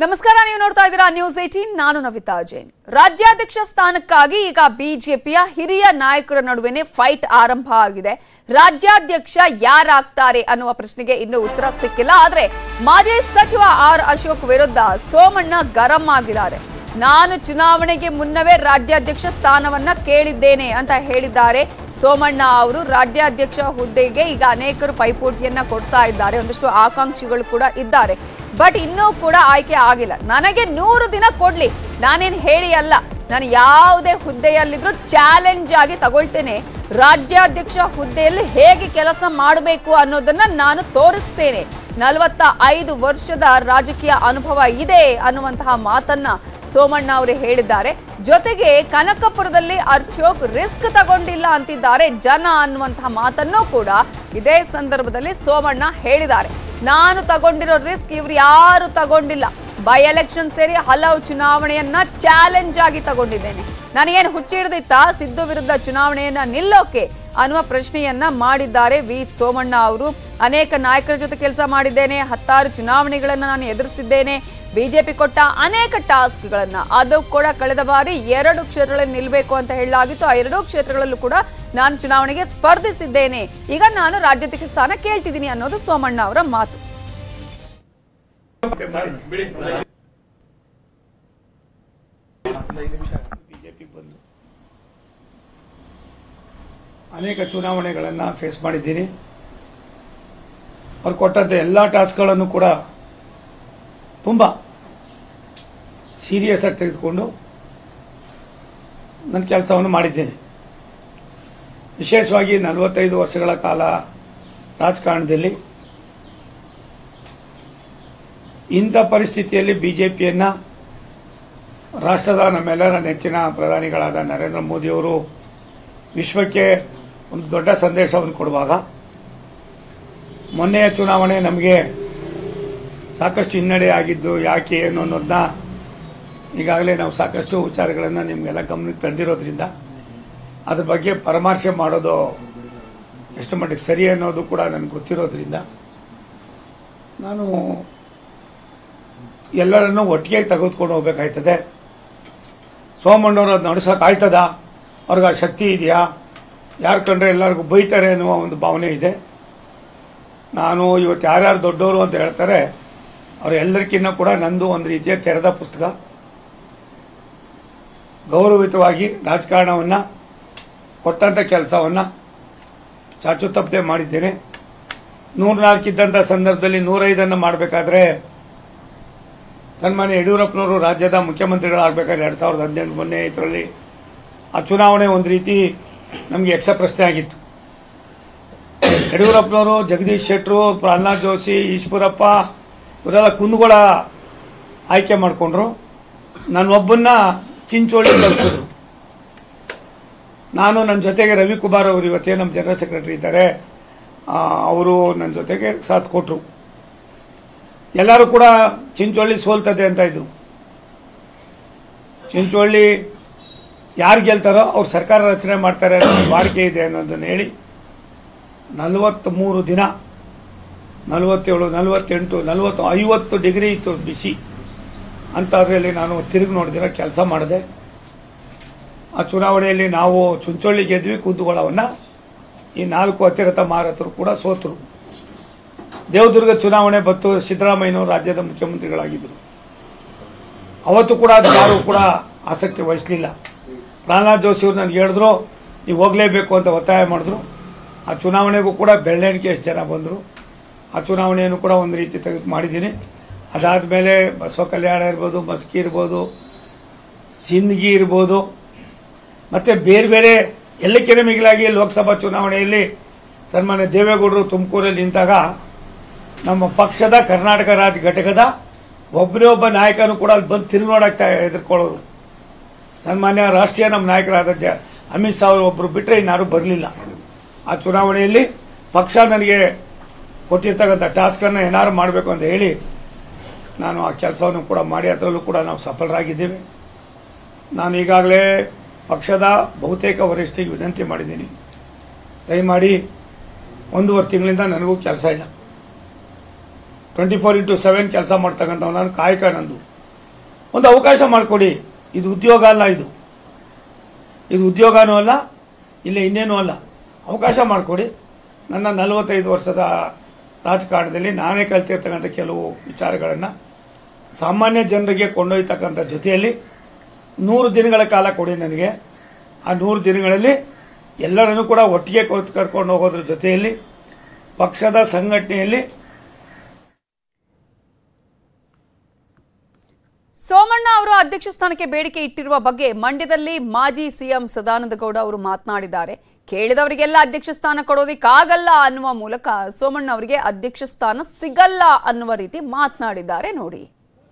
ನಮಸ್ಕಾರ ನೀವು ನೋಡ್ತಾ ಇದ್ದೀರಾ ನ್ಯೂಸ್ ಏಟೀನ್ ನಾನು ನವಿತಾ ಜೈನ್ ರಾಜ್ಯಾಧ್ಯಕ್ಷ ಸ್ಥಾನಕ್ಕಾಗಿ ಈಗ ಬಿಜೆಪಿಯ ಹಿರಿಯ ನಾಯಕರ ನಡುವೆನೆ ಫೈಟ್ ಆರಂಭ ಆಗಿದೆ ರಾಜ್ಯಾಧ್ಯಕ್ಷ ಯಾರಾಗ್ತಾರೆ ಅನ್ನುವ ಪ್ರಶ್ನೆಗೆ ಇನ್ನೂ ಉತ್ತರ ಸಿಕ್ಕಿಲ್ಲ ಆದ್ರೆ ಮಾಜಿ ಸಚಿವ ಆರ್ ಅಶೋಕ್ ವಿರುದ್ಧ ಸೋಮಣ್ಣ ಗರಂ ಆಗಿದ್ದಾರೆ ನಾನು ಚುನಾವಣೆಗೆ ಮುನ್ನವೇ ರಾಜ್ಯಾಧ್ಯಕ್ಷ ಸ್ಥಾನವನ್ನ ಕೇಳಿದ್ದೇನೆ ಅಂತ ಹೇಳಿದ್ದಾರೆ ಸೋಮಣ್ಣ ಅವರು ರಾಜ್ಯಾಧ್ಯಕ್ಷ ಹುದ್ದೆಗೆ ಈಗ ಅನೇಕರು ಪೈಪೋಟಿಯನ್ನ ಕೊಡ್ತಾ ಇದ್ದಾರೆ ಒಂದಷ್ಟು ಆಕಾಂಕ್ಷಿಗಳು ಕೂಡ ಇದ್ದಾರೆ ಬಟ್ ಇನ್ನೂ ಕೂಡ ಆಯ್ಕೆ ಆಗಿಲ್ಲ ನನಗೆ ನೂರು ದಿನ ಕೊಡ್ಲಿ ನಾನೇನ್ ಹೇಳಿ ಅಲ್ಲ ನಾನು ಯಾವುದೇ ಹುದ್ದೆಯಲ್ಲಿದ್ರು ಚಾಲೆಂಜ್ ಆಗಿ ತಗೊಳ್ತೇನೆ ರಾಜ್ಯಾಧ್ಯಕ್ಷ ಹುದ್ದೆಯಲ್ಲಿ ಹೇಗೆ ಕೆಲಸ ಮಾಡಬೇಕು ಅನ್ನೋದನ್ನ ನಾನು ತೋರಿಸ್ತೇನೆ ನಲವತ್ತ ಐದು ವರ್ಷದ ರಾಜಕೀಯ ಅನುಭವ ಇದೆ ಅನ್ನುವಂತಹ ಮಾತನ್ನ ಸೋಮಣ್ಣ ಅವರು ಹೇಳಿದ್ದಾರೆ ಜೊತೆಗೆ ಕನಕಪುರದಲ್ಲಿ ಅಶೋಕ್ ರಿಸ್ಕ್ ತಗೊಂಡಿಲ್ಲ ಅಂತಿದ್ದಾರೆ ಜನ ಅನ್ನುವಂತಹ ಮಾತನ್ನು ಕೂಡ ಇದೇ ಸಂದರ್ಭದಲ್ಲಿ ಸೋಮಣ್ಣ ಹೇಳಿದ್ದಾರೆ ನಾನು ತಗೊಂಡಿರೋ ರಿಸ್ಕ್ ಇವ್ರು ಯಾರು ತಗೊಂಡಿಲ್ಲ ಬೈ ಎಲೆಕ್ಷನ್ ಸೇರಿ ಹಲವು ಚುನಾವಣೆಯನ್ನ ಚಾಲೆಂಜ್ ಆಗಿ ತಗೊಂಡಿದ್ದೇನೆ ನನಗೇನು ಹುಚ್ಚಿಡ್ದಿತ್ತ ಸಿದ್ದು ವಿರುದ್ಧ ಚುನಾವಣೆಯನ್ನ ನಿಲ್ಲೋಕೆ ಅನ್ನುವ ಪ್ರಶ್ನೆಯನ್ನ ಮಾಡಿದ್ದಾರೆ ವಿ ಸೋಮಣ್ಣ ಅವರು ಅನೇಕ ನಾಯಕರ ಜೊತೆ ಕೆಲಸ ಮಾಡಿದ್ದೇನೆ ಹತ್ತಾರು ಚುನಾವಣೆಗಳನ್ನ ನಾನು ಎದುರಿಸಿದ್ದೇನೆ ಬಿಜೆಪಿ ಕೊಟ್ಟ ಅನೇಕ ಟಾಸ್ಕ್ಗಳನ್ನ ಅದು ಕೂಡ ಕಳೆದ ಬಾರಿ ಎರಡು ಕ್ಷೇತ್ರಗಳಲ್ಲಿ ನಿಲ್ಲಬೇಕು ಅಂತ ಹೇಳಲಾಗಿತ್ತು ಆ ಎರಡೂ ಕ್ಷೇತ್ರಗಳಲ್ಲೂ ಕೂಡ ನಾನು ಚುನಾವಣೆಗೆ ಸ್ಪರ್ಧಿಸಿದ್ದೇನೆ ಈಗ ನಾನು ರಾಜ್ಯಾಧ್ಯಕ್ಷ ಸ್ಥಾನ ಕೇಳ್ತಿದ್ದೀನಿ ಅನ್ನೋದು ಸೋಮಣ್ಣ ಅವರ ಮಾತು ಬಿಜೆಪಿ ಬಂದು ಅನೇಕ ಚುನಾವಣೆಗಳನ್ನು ಫೇಸ್ ಮಾಡಿದ್ದೀನಿ ಅವ್ರು ಕೊಟ್ಟಂತ ಎಲ್ಲ ಟಾಸ್ಕ್ಗಳನ್ನು ಕೂಡ ತುಂಬ ಸೀರಿಯಸ್ ಆಗಿ ತೆಗೆದುಕೊಂಡು ನನ್ನ ಕೆಲಸವನ್ನು ಮಾಡಿದ್ದೇನೆ ವಿಶೇಷವಾಗಿ ನಲವತ್ತೈದು ವರ್ಷಗಳ ಕಾಲ ರಾಜಕಾರಣದಲ್ಲಿ ಇಂಥ ಪರಿಸ್ಥಿತಿಯಲ್ಲಿ ಬಿಜೆಪಿಯನ್ನ ರಾಷ್ಟ್ರದ ನಮ್ಮೆಲ್ಲರ ನೆಚ್ಚಿನ ಪ್ರಧಾನಿಗಳಾದ ನರೇಂದ್ರ ಮೋದಿಯವರು ವಿಶ್ವಕ್ಕೆ ಒಂದು ದೊಡ್ಡ ಸಂದೇಶವನ್ನು ಕೊಡುವಾಗ ಮೊನ್ನೆಯ ಚುನಾವಣೆ ನಮಗೆ ಸಾಕಷ್ಟು ಹಿನ್ನಡೆ ಆಗಿದ್ದು ಯಾಕೆ ಏನು ಅನ್ನೋದನ್ನ ಈಗಾಗಲೇ ನಾವು ಸಾಕಷ್ಟು ವಿಚಾರಗಳನ್ನು ನಿಮಗೆಲ್ಲ ಗಮನಕ್ಕೆ ತಂದಿರೋದ್ರಿಂದ ಅದ್ರ ಬಗ್ಗೆ ಪರಾಮರ್ಶೆ ಮಾಡೋದು ಎಷ್ಟು ಮಟ್ಟಿಗೆ ಸರಿ ಅನ್ನೋದು ಕೂಡ ನನಗೆ ಗೊತ್ತಿರೋದ್ರಿಂದ ನಾನು ಎಲ್ಲರನ್ನೂ ಒಟ್ಟಿಗೆ ತೆಗೆದುಕೊಂಡು ಹೋಗ್ಬೇಕಾಯ್ತದೆ ಸೋಮಣ್ಣವ್ರು ಅದು ನಡ್ಸೋಕೆ ಆಯ್ತದ ಅವ್ರಿಗೆ ಆ ಶಕ್ತಿ ಇದೆಯಾ ಯಾರು ಕಂಡ್ರೆ ಎಲ್ಲರಿಗೂ ಬೈತಾರೆ ಅನ್ನುವ ಒಂದು ಭಾವನೆ ಇದೆ ನಾನು ಇವತ್ತು ಯಾರ್ಯಾರು ದೊಡ್ಡವರು ಅಂತ ಹೇಳ್ತಾರೆ ಅವ್ರು ಎಲ್ಲರಿಗಿನ್ನ ಕೂಡ ನಂದು ಒಂದು ರೀತಿಯ ತೆರೆದ ಪುಸ್ತಕ ಗೌರವಿತವಾಗಿ ರಾಜಕಾರಣವನ್ನು ಕೊಟ್ಟಂಥ ಕೆಲಸವನ್ನು ಚಾಚು ತಪ್ಪದೆ ಮಾಡಿದ್ದೇನೆ ನೂರ್ನಾಲ್ಕಿದ್ದಂಥ ಸಂದರ್ಭದಲ್ಲಿ ನೂರೈದನ್ನು ಮಾಡಬೇಕಾದ್ರೆ ಸನ್ಮಾನ್ಯ ಯಡಿಯೂರಪ್ಪನವರು ರಾಜ್ಯದ ಮುಖ್ಯಮಂತ್ರಿಗಳಾಗಬೇಕಾದ್ರೆ ಎರಡು ಸಾವಿರದ ಹದಿನೆಂಟು ಮೊನ್ನೆ ಇದರಲ್ಲಿ ಆ ಚುನಾವಣೆ ಒಂದು ರೀತಿ ನಮಗೆ ಯಕ್ಷ ಪ್ರಶ್ನೆ ಆಗಿತ್ತು ಯಡಿಯೂರಪ್ಪನವರು ಜಗದೀಶ್ ಶೆಟ್ಟರು ಪ್ರಹ್ಲಾದ್ ಜೋಶಿ ಈಶ್ವರಪ್ಪ ಇವರೆಲ್ಲ ಕುಂದುಗಳ ಆಯ್ಕೆ ಮಾಡಿಕೊಂಡ್ರು ನನ್ನೊಬ್ಬನ್ನ ಚಿಂಚೋಳಿ ಕಳಿಸಿದ್ರು ನಾನು ನನ್ನ ಜೊತೆಗೆ ರವಿಕುಮಾರ್ ಅವರು ಇವತ್ತೇ ನಮ್ಮ ಜನರಲ್ ಸೆಕ್ರೆಟರಿ ಇದ್ದಾರೆ ಅವರು ನನ್ನ ಜೊತೆಗೆ ಸಾಥ್ ಕೊಟ್ಟರು ಎಲ್ಲರೂ ಕೂಡ ಚಿಂಚೋಳಿ ಸೋಲ್ತದೆ ಅಂತ ಇದ್ರು ಚಿಂಚೋಳಿ ಯಾರು ಗೆಲ್ತಾರೋ ಅವ್ರು ಸರ್ಕಾರ ರಚನೆ ಮಾಡ್ತಾರೆ ಅನ್ನೋ ಬಾರಿಕೆ ಇದೆ ಅನ್ನೋದನ್ನು ಹೇಳಿ ನಲವತ್ತ್ಮೂರು ದಿನ ನಲವತ್ತೇಳು ನಲವತ್ತೆಂಟು ನಲವತ್ತು ಐವತ್ತು ಡಿಗ್ರಿ ಇತ್ತು ಬಿಸಿ ಅಂಥದ್ರಲ್ಲಿ ನಾನು ತಿರುಗಿ ನೋಡಿದಿರೋ ಕೆಲಸ ಮಾಡಿದೆ ಆ ಚುನಾವಣೆಯಲ್ಲಿ ನಾವು ಚುಂಚೋಳಿ ಗೆದ್ವಿ ಕುಂದುಗೊಳವನ್ನು ಈ ನಾಲ್ಕು ಅತಿರಥ ಮಾರತರು ಕೂಡ ಸೋತರು ದೇವದುರ್ಗ ಚುನಾವಣೆ ಬತ್ತು ಸಿದ್ದರಾಮಯ್ಯನವರು ರಾಜ್ಯದ ಮುಖ್ಯಮಂತ್ರಿಗಳಾಗಿದ್ದರು ಅವತ್ತು ಕೂಡ ಅದು ಯಾರು ಕೂಡ ಆಸಕ್ತಿ ವಹಿಸಲಿಲ್ಲ ಪ್ರಹ್ಲಾದ್ ಜೋಶಿ ಅವರು ನನಗೆ ಹೇಳಿದ್ರು ನೀವು ಹೋಗಲೇಬೇಕು ಅಂತ ಒತ್ತಾಯ ಮಾಡಿದ್ರು ಆ ಚುನಾವಣೆಗೂ ಕೂಡ ಬೆಳ್ಳಣಿಕೆ ಎಷ್ಟು ಜನ ಬಂದರು ಆ ಚುನಾವಣೆಯನ್ನು ಕೂಡ ಒಂದು ರೀತಿ ತೆಗೆದು ಮಾಡಿದ್ದೀನಿ ಅದಾದಮೇಲೆ ಬಸವ ಕಲ್ಯಾಣ ಇರ್ಬೋದು ಮಸ್ಕಿ ಇರ್ಬೋದು ಸಿಂದಗಿ ಇರ್ಬೋದು ಮತ್ತು ಬೇರೆ ಬೇರೆ ಎಲ್ಲಕ್ಕಿಂತ ಮಿಗಿಲಾಗಿ ಲೋಕಸಭಾ ಚುನಾವಣೆಯಲ್ಲಿ ಸನ್ಮಾನ್ಯ ದೇವೇಗೌಡರು ತುಮಕೂರಲ್ಲಿ ನಿಂತಾಗ ನಮ್ಮ ಪಕ್ಷದ ಕರ್ನಾಟಕ ರಾಜ್ಯ ಘಟಕದ ಒಬ್ಬನೇ ಒಬ್ಬ ನಾಯಕನು ಕೂಡ ಅಲ್ಲಿ ಬಂದು ತಿರುಗಿ ನೋಡಕ್ತಾ ಎದುರ್ಕೊಳ್ಳೋರು ಸನ್ಮಾನ್ಯ ರಾಷ್ಟ್ರೀಯ ನಮ್ಮ ನಾಯಕರಾದ ಜ ಅಮಿತ್ ಶಾ ಅವರು ಒಬ್ಬರು ಬಿಟ್ಟರೆ ಇನ್ನಾರು ಬರಲಿಲ್ಲ ಆ ಚುನಾವಣೆಯಲ್ಲಿ ಪಕ್ಷ ನನಗೆ ಕೊಟ್ಟಿರ್ತಕ್ಕಂಥ ಟಾಸ್ಕನ್ನು ಏನಾರು ಮಾಡಬೇಕು ಅಂತ ಹೇಳಿ ನಾನು ಆ ಕೆಲಸವನ್ನು ಕೂಡ ಮಾಡಿ ಅದರಲ್ಲೂ ಕೂಡ ನಾವು ಸಫಲರಾಗಿದ್ದೇವೆ ನಾನು ಈಗಾಗಲೇ ಪಕ್ಷದ ಬಹುತೇಕ ವರಿಷ್ಠರಿಗೆ ವಿನಂತಿ ಮಾಡಿದ್ದೀನಿ ದಯಮಾಡಿ ಒಂದೂವರೆ ತಿಂಗಳಿಂದ ನನಗೂ ಕೆಲಸ ಇಲ್ಲ ಟ್ವೆಂಟಿ ಫೋರ್ ಇಂಟು ಸೆವೆನ್ ಕೆಲಸ ಮಾಡ್ತಕ್ಕಂಥವ್ ನಾನು ಕಾಯಕ ನಂದು ಒಂದು ಅವಕಾಶ ಮಾಡಿಕೊಡಿ ಇದು ಉದ್ಯೋಗ ಅಲ್ಲ ಇದು ಇದು ಉದ್ಯೋಗನೂ ಅಲ್ಲ ಇಲ್ಲ ಇನ್ನೇನೂ ಅಲ್ಲ ಅವಕಾಶ ಮಾಡಿಕೊಡಿ ನನ್ನ ನಲವತ್ತೈದು ವರ್ಷದ ರಾಜಕಾರಣದಲ್ಲಿ ನಾನೇ ಕಲ್ತಿರ್ತಕ್ಕಂಥ ಕೆಲವು ವಿಚಾರಗಳನ್ನು ಸಾಮಾನ್ಯ ಜನರಿಗೆ ಕೊಂಡೊಯ್ತಕ್ಕಂಥ ಜೊತೆಯಲ್ಲಿ ನೂರು ದಿನಗಳ ಕಾಲ ಕೊಡಿ ನನಗೆ ಆ ನೂರು ದಿನಗಳಲ್ಲಿ ಎಲ್ಲರನ್ನೂ ಕೂಡ ಒಟ್ಟಿಗೆ ಕೊತ್- ಕರ್ಕೊಂಡು ಹೋಗೋದ್ರ ಜೊತೆಯಲ್ಲಿ ಪಕ್ಷದ ಸಂಘಟನೆಯಲ್ಲಿ ಸೋಮಣ್ಣ ಅವರು ಅಧ್ಯಕ್ಷ ಸ್ಥಾನಕ್ಕೆ ಬೇಡಿಕೆ ಇಟ್ಟಿರುವ ಬಗ್ಗೆ ಮಂಡ್ಯದಲ್ಲಿ ಮಾಜಿ ಸಿಎಂ ಸದಾನಂದ ಗೌಡ ಅವರು ಮಾತನಾಡಿದ್ದಾರೆ ಕೇಳಿದವರಿಗೆಲ್ಲ ಅಧ್ಯಕ್ಷ ಸ್ಥಾನ ಕೊಡೋದಿಕ್ಕಾಗಲ್ಲ ಅನ್ನುವ ಮೂಲಕ ಸೋಮಣ್ಣ ಅವರಿಗೆ ಅಧ್ಯಕ್ಷ ಸ್ಥಾನ ಸಿಗಲ್ಲ ಅನ್ನುವ ರೀತಿ ಮಾತನಾಡಿದ್ದಾರೆ ನೋಡಿ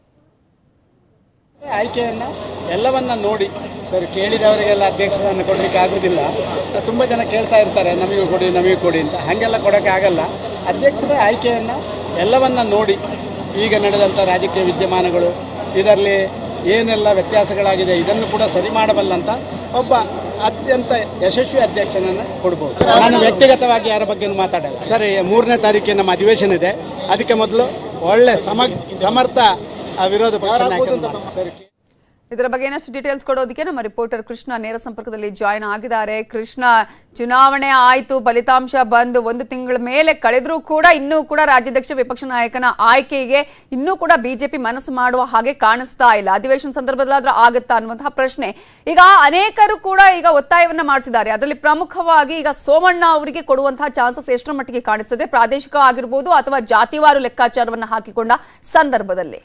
ಆಯ್ಕೆಯನ್ನ ಎಲ್ಲವನ್ನ ನೋಡಿ ಸರ್ ಕೇಳಿದವರಿಗೆಲ್ಲ ಅಧ್ಯಕ್ಷರನ್ನು ಕೊಡಲಿಕ್ಕೆ ಆಗೋದಿಲ್ಲ ತುಂಬ ಜನ ಕೇಳ್ತಾ ಇರ್ತಾರೆ ನಮಗೂ ಕೊಡಿ ನಮಗೂ ಕೊಡಿ ಅಂತ ಹಾಗೆಲ್ಲ ಕೊಡೋಕ್ಕೆ ಆಗಲ್ಲ ಅಧ್ಯಕ್ಷರ ಆಯ್ಕೆಯನ್ನು ಎಲ್ಲವನ್ನ ನೋಡಿ ಈಗ ನಡೆದಂಥ ರಾಜಕೀಯ ವಿದ್ಯಮಾನಗಳು ಇದರಲ್ಲಿ ಏನೆಲ್ಲ ವ್ಯತ್ಯಾಸಗಳಾಗಿದೆ ಇದನ್ನು ಕೂಡ ಸರಿ ಮಾಡಬಲ್ಲಂತ ಒಬ್ಬ ಅತ್ಯಂತ ಯಶಸ್ವಿ ಅಧ್ಯಕ್ಷನನ್ನು ಕೊಡ್ಬೋದು ನಾನು ವ್ಯಕ್ತಿಗತವಾಗಿ ಯಾರ ಬಗ್ಗೆನೂ ಮಾತಾಡಲ್ಲ ಸರಿ ಮೂರನೇ ತಾರೀಕಿಗೆ ನಮ್ಮ ಅಧಿವೇಶನ ಇದೆ ಅದಕ್ಕೆ ಮೊದಲು ಒಳ್ಳೆ ಸಮ ಸಮರ್ಥ ಆ ವಿರೋಧ ಪಕ್ಷ ನಾಯಕರನ್ನು ಮಾಡ್ತಾರೆ. ಸರಿ ಇದರ ಬಗ್ಗೆ ಇನ್ನಷ್ಟು ಡೀಟೇಲ್ಸ್ ಕೊಡೋದಕ್ಕೆ ನಮ್ಮ ರಿಪೋರ್ಟರ್ ಕೃಷ್ಣ ನೇರ ಸಂಪರ್ಕದಲ್ಲಿ ಜಾಯ್ನ್ ಆಗಿದ್ದಾರೆ ಕೃಷ್ಣ ಚುನಾವಣೆ ಆಯ್ತು ಫಲಿತಾಂಶ ಬಂದು ಒಂದು ತಿಂಗಳ ಮೇಲೆ ಕಳೆದ್ರೂ ಕೂಡ ಇನ್ನೂ ಕೂಡ ರಾಜ್ಯಾಧ್ಯಕ್ಷ ವಿಪಕ್ಷ ನಾಯಕನ ಆಯ್ಕೆಗೆ ಇನ್ನೂ ಕೂಡ ಬಿಜೆಪಿ ಮನಸ್ಸು ಮಾಡುವ ಹಾಗೆ ಕಾಣಿಸ್ತಾ ಇಲ್ಲ ಅಧಿವೇಶನ ಸಂದರ್ಭದಲ್ಲಾದ್ರೂ ಆಗುತ್ತಾ ಅನ್ನುವಂತಹ ಪ್ರಶ್ನೆ ಈಗ ಅನೇಕರು ಕೂಡ ಈಗ ಒತ್ತಾಯವನ್ನ ಮಾಡ್ತಿದ್ದಾರೆ ಅದರಲ್ಲಿ ಪ್ರಮುಖವಾಗಿ ಈಗ ಸೋಮಣ್ಣ ಅವರಿಗೆ ಕೊಡುವಂತಹ ಚಾನ್ಸಸ್ ಎಷ್ಟರ ಮಟ್ಟಿಗೆ ಕಾಣಿಸ್ತದೆ ಪ್ರಾದೇಶಿಕ ಆಗಿರ್ಬೋದು ಅಥವಾ ಜಾತಿವಾರು ಲೆಕ್ಕಾಚಾರವನ್ನ ಹಾಕಿಕೊಂಡ ಸಂದರ್ಭದಲ್ಲಿ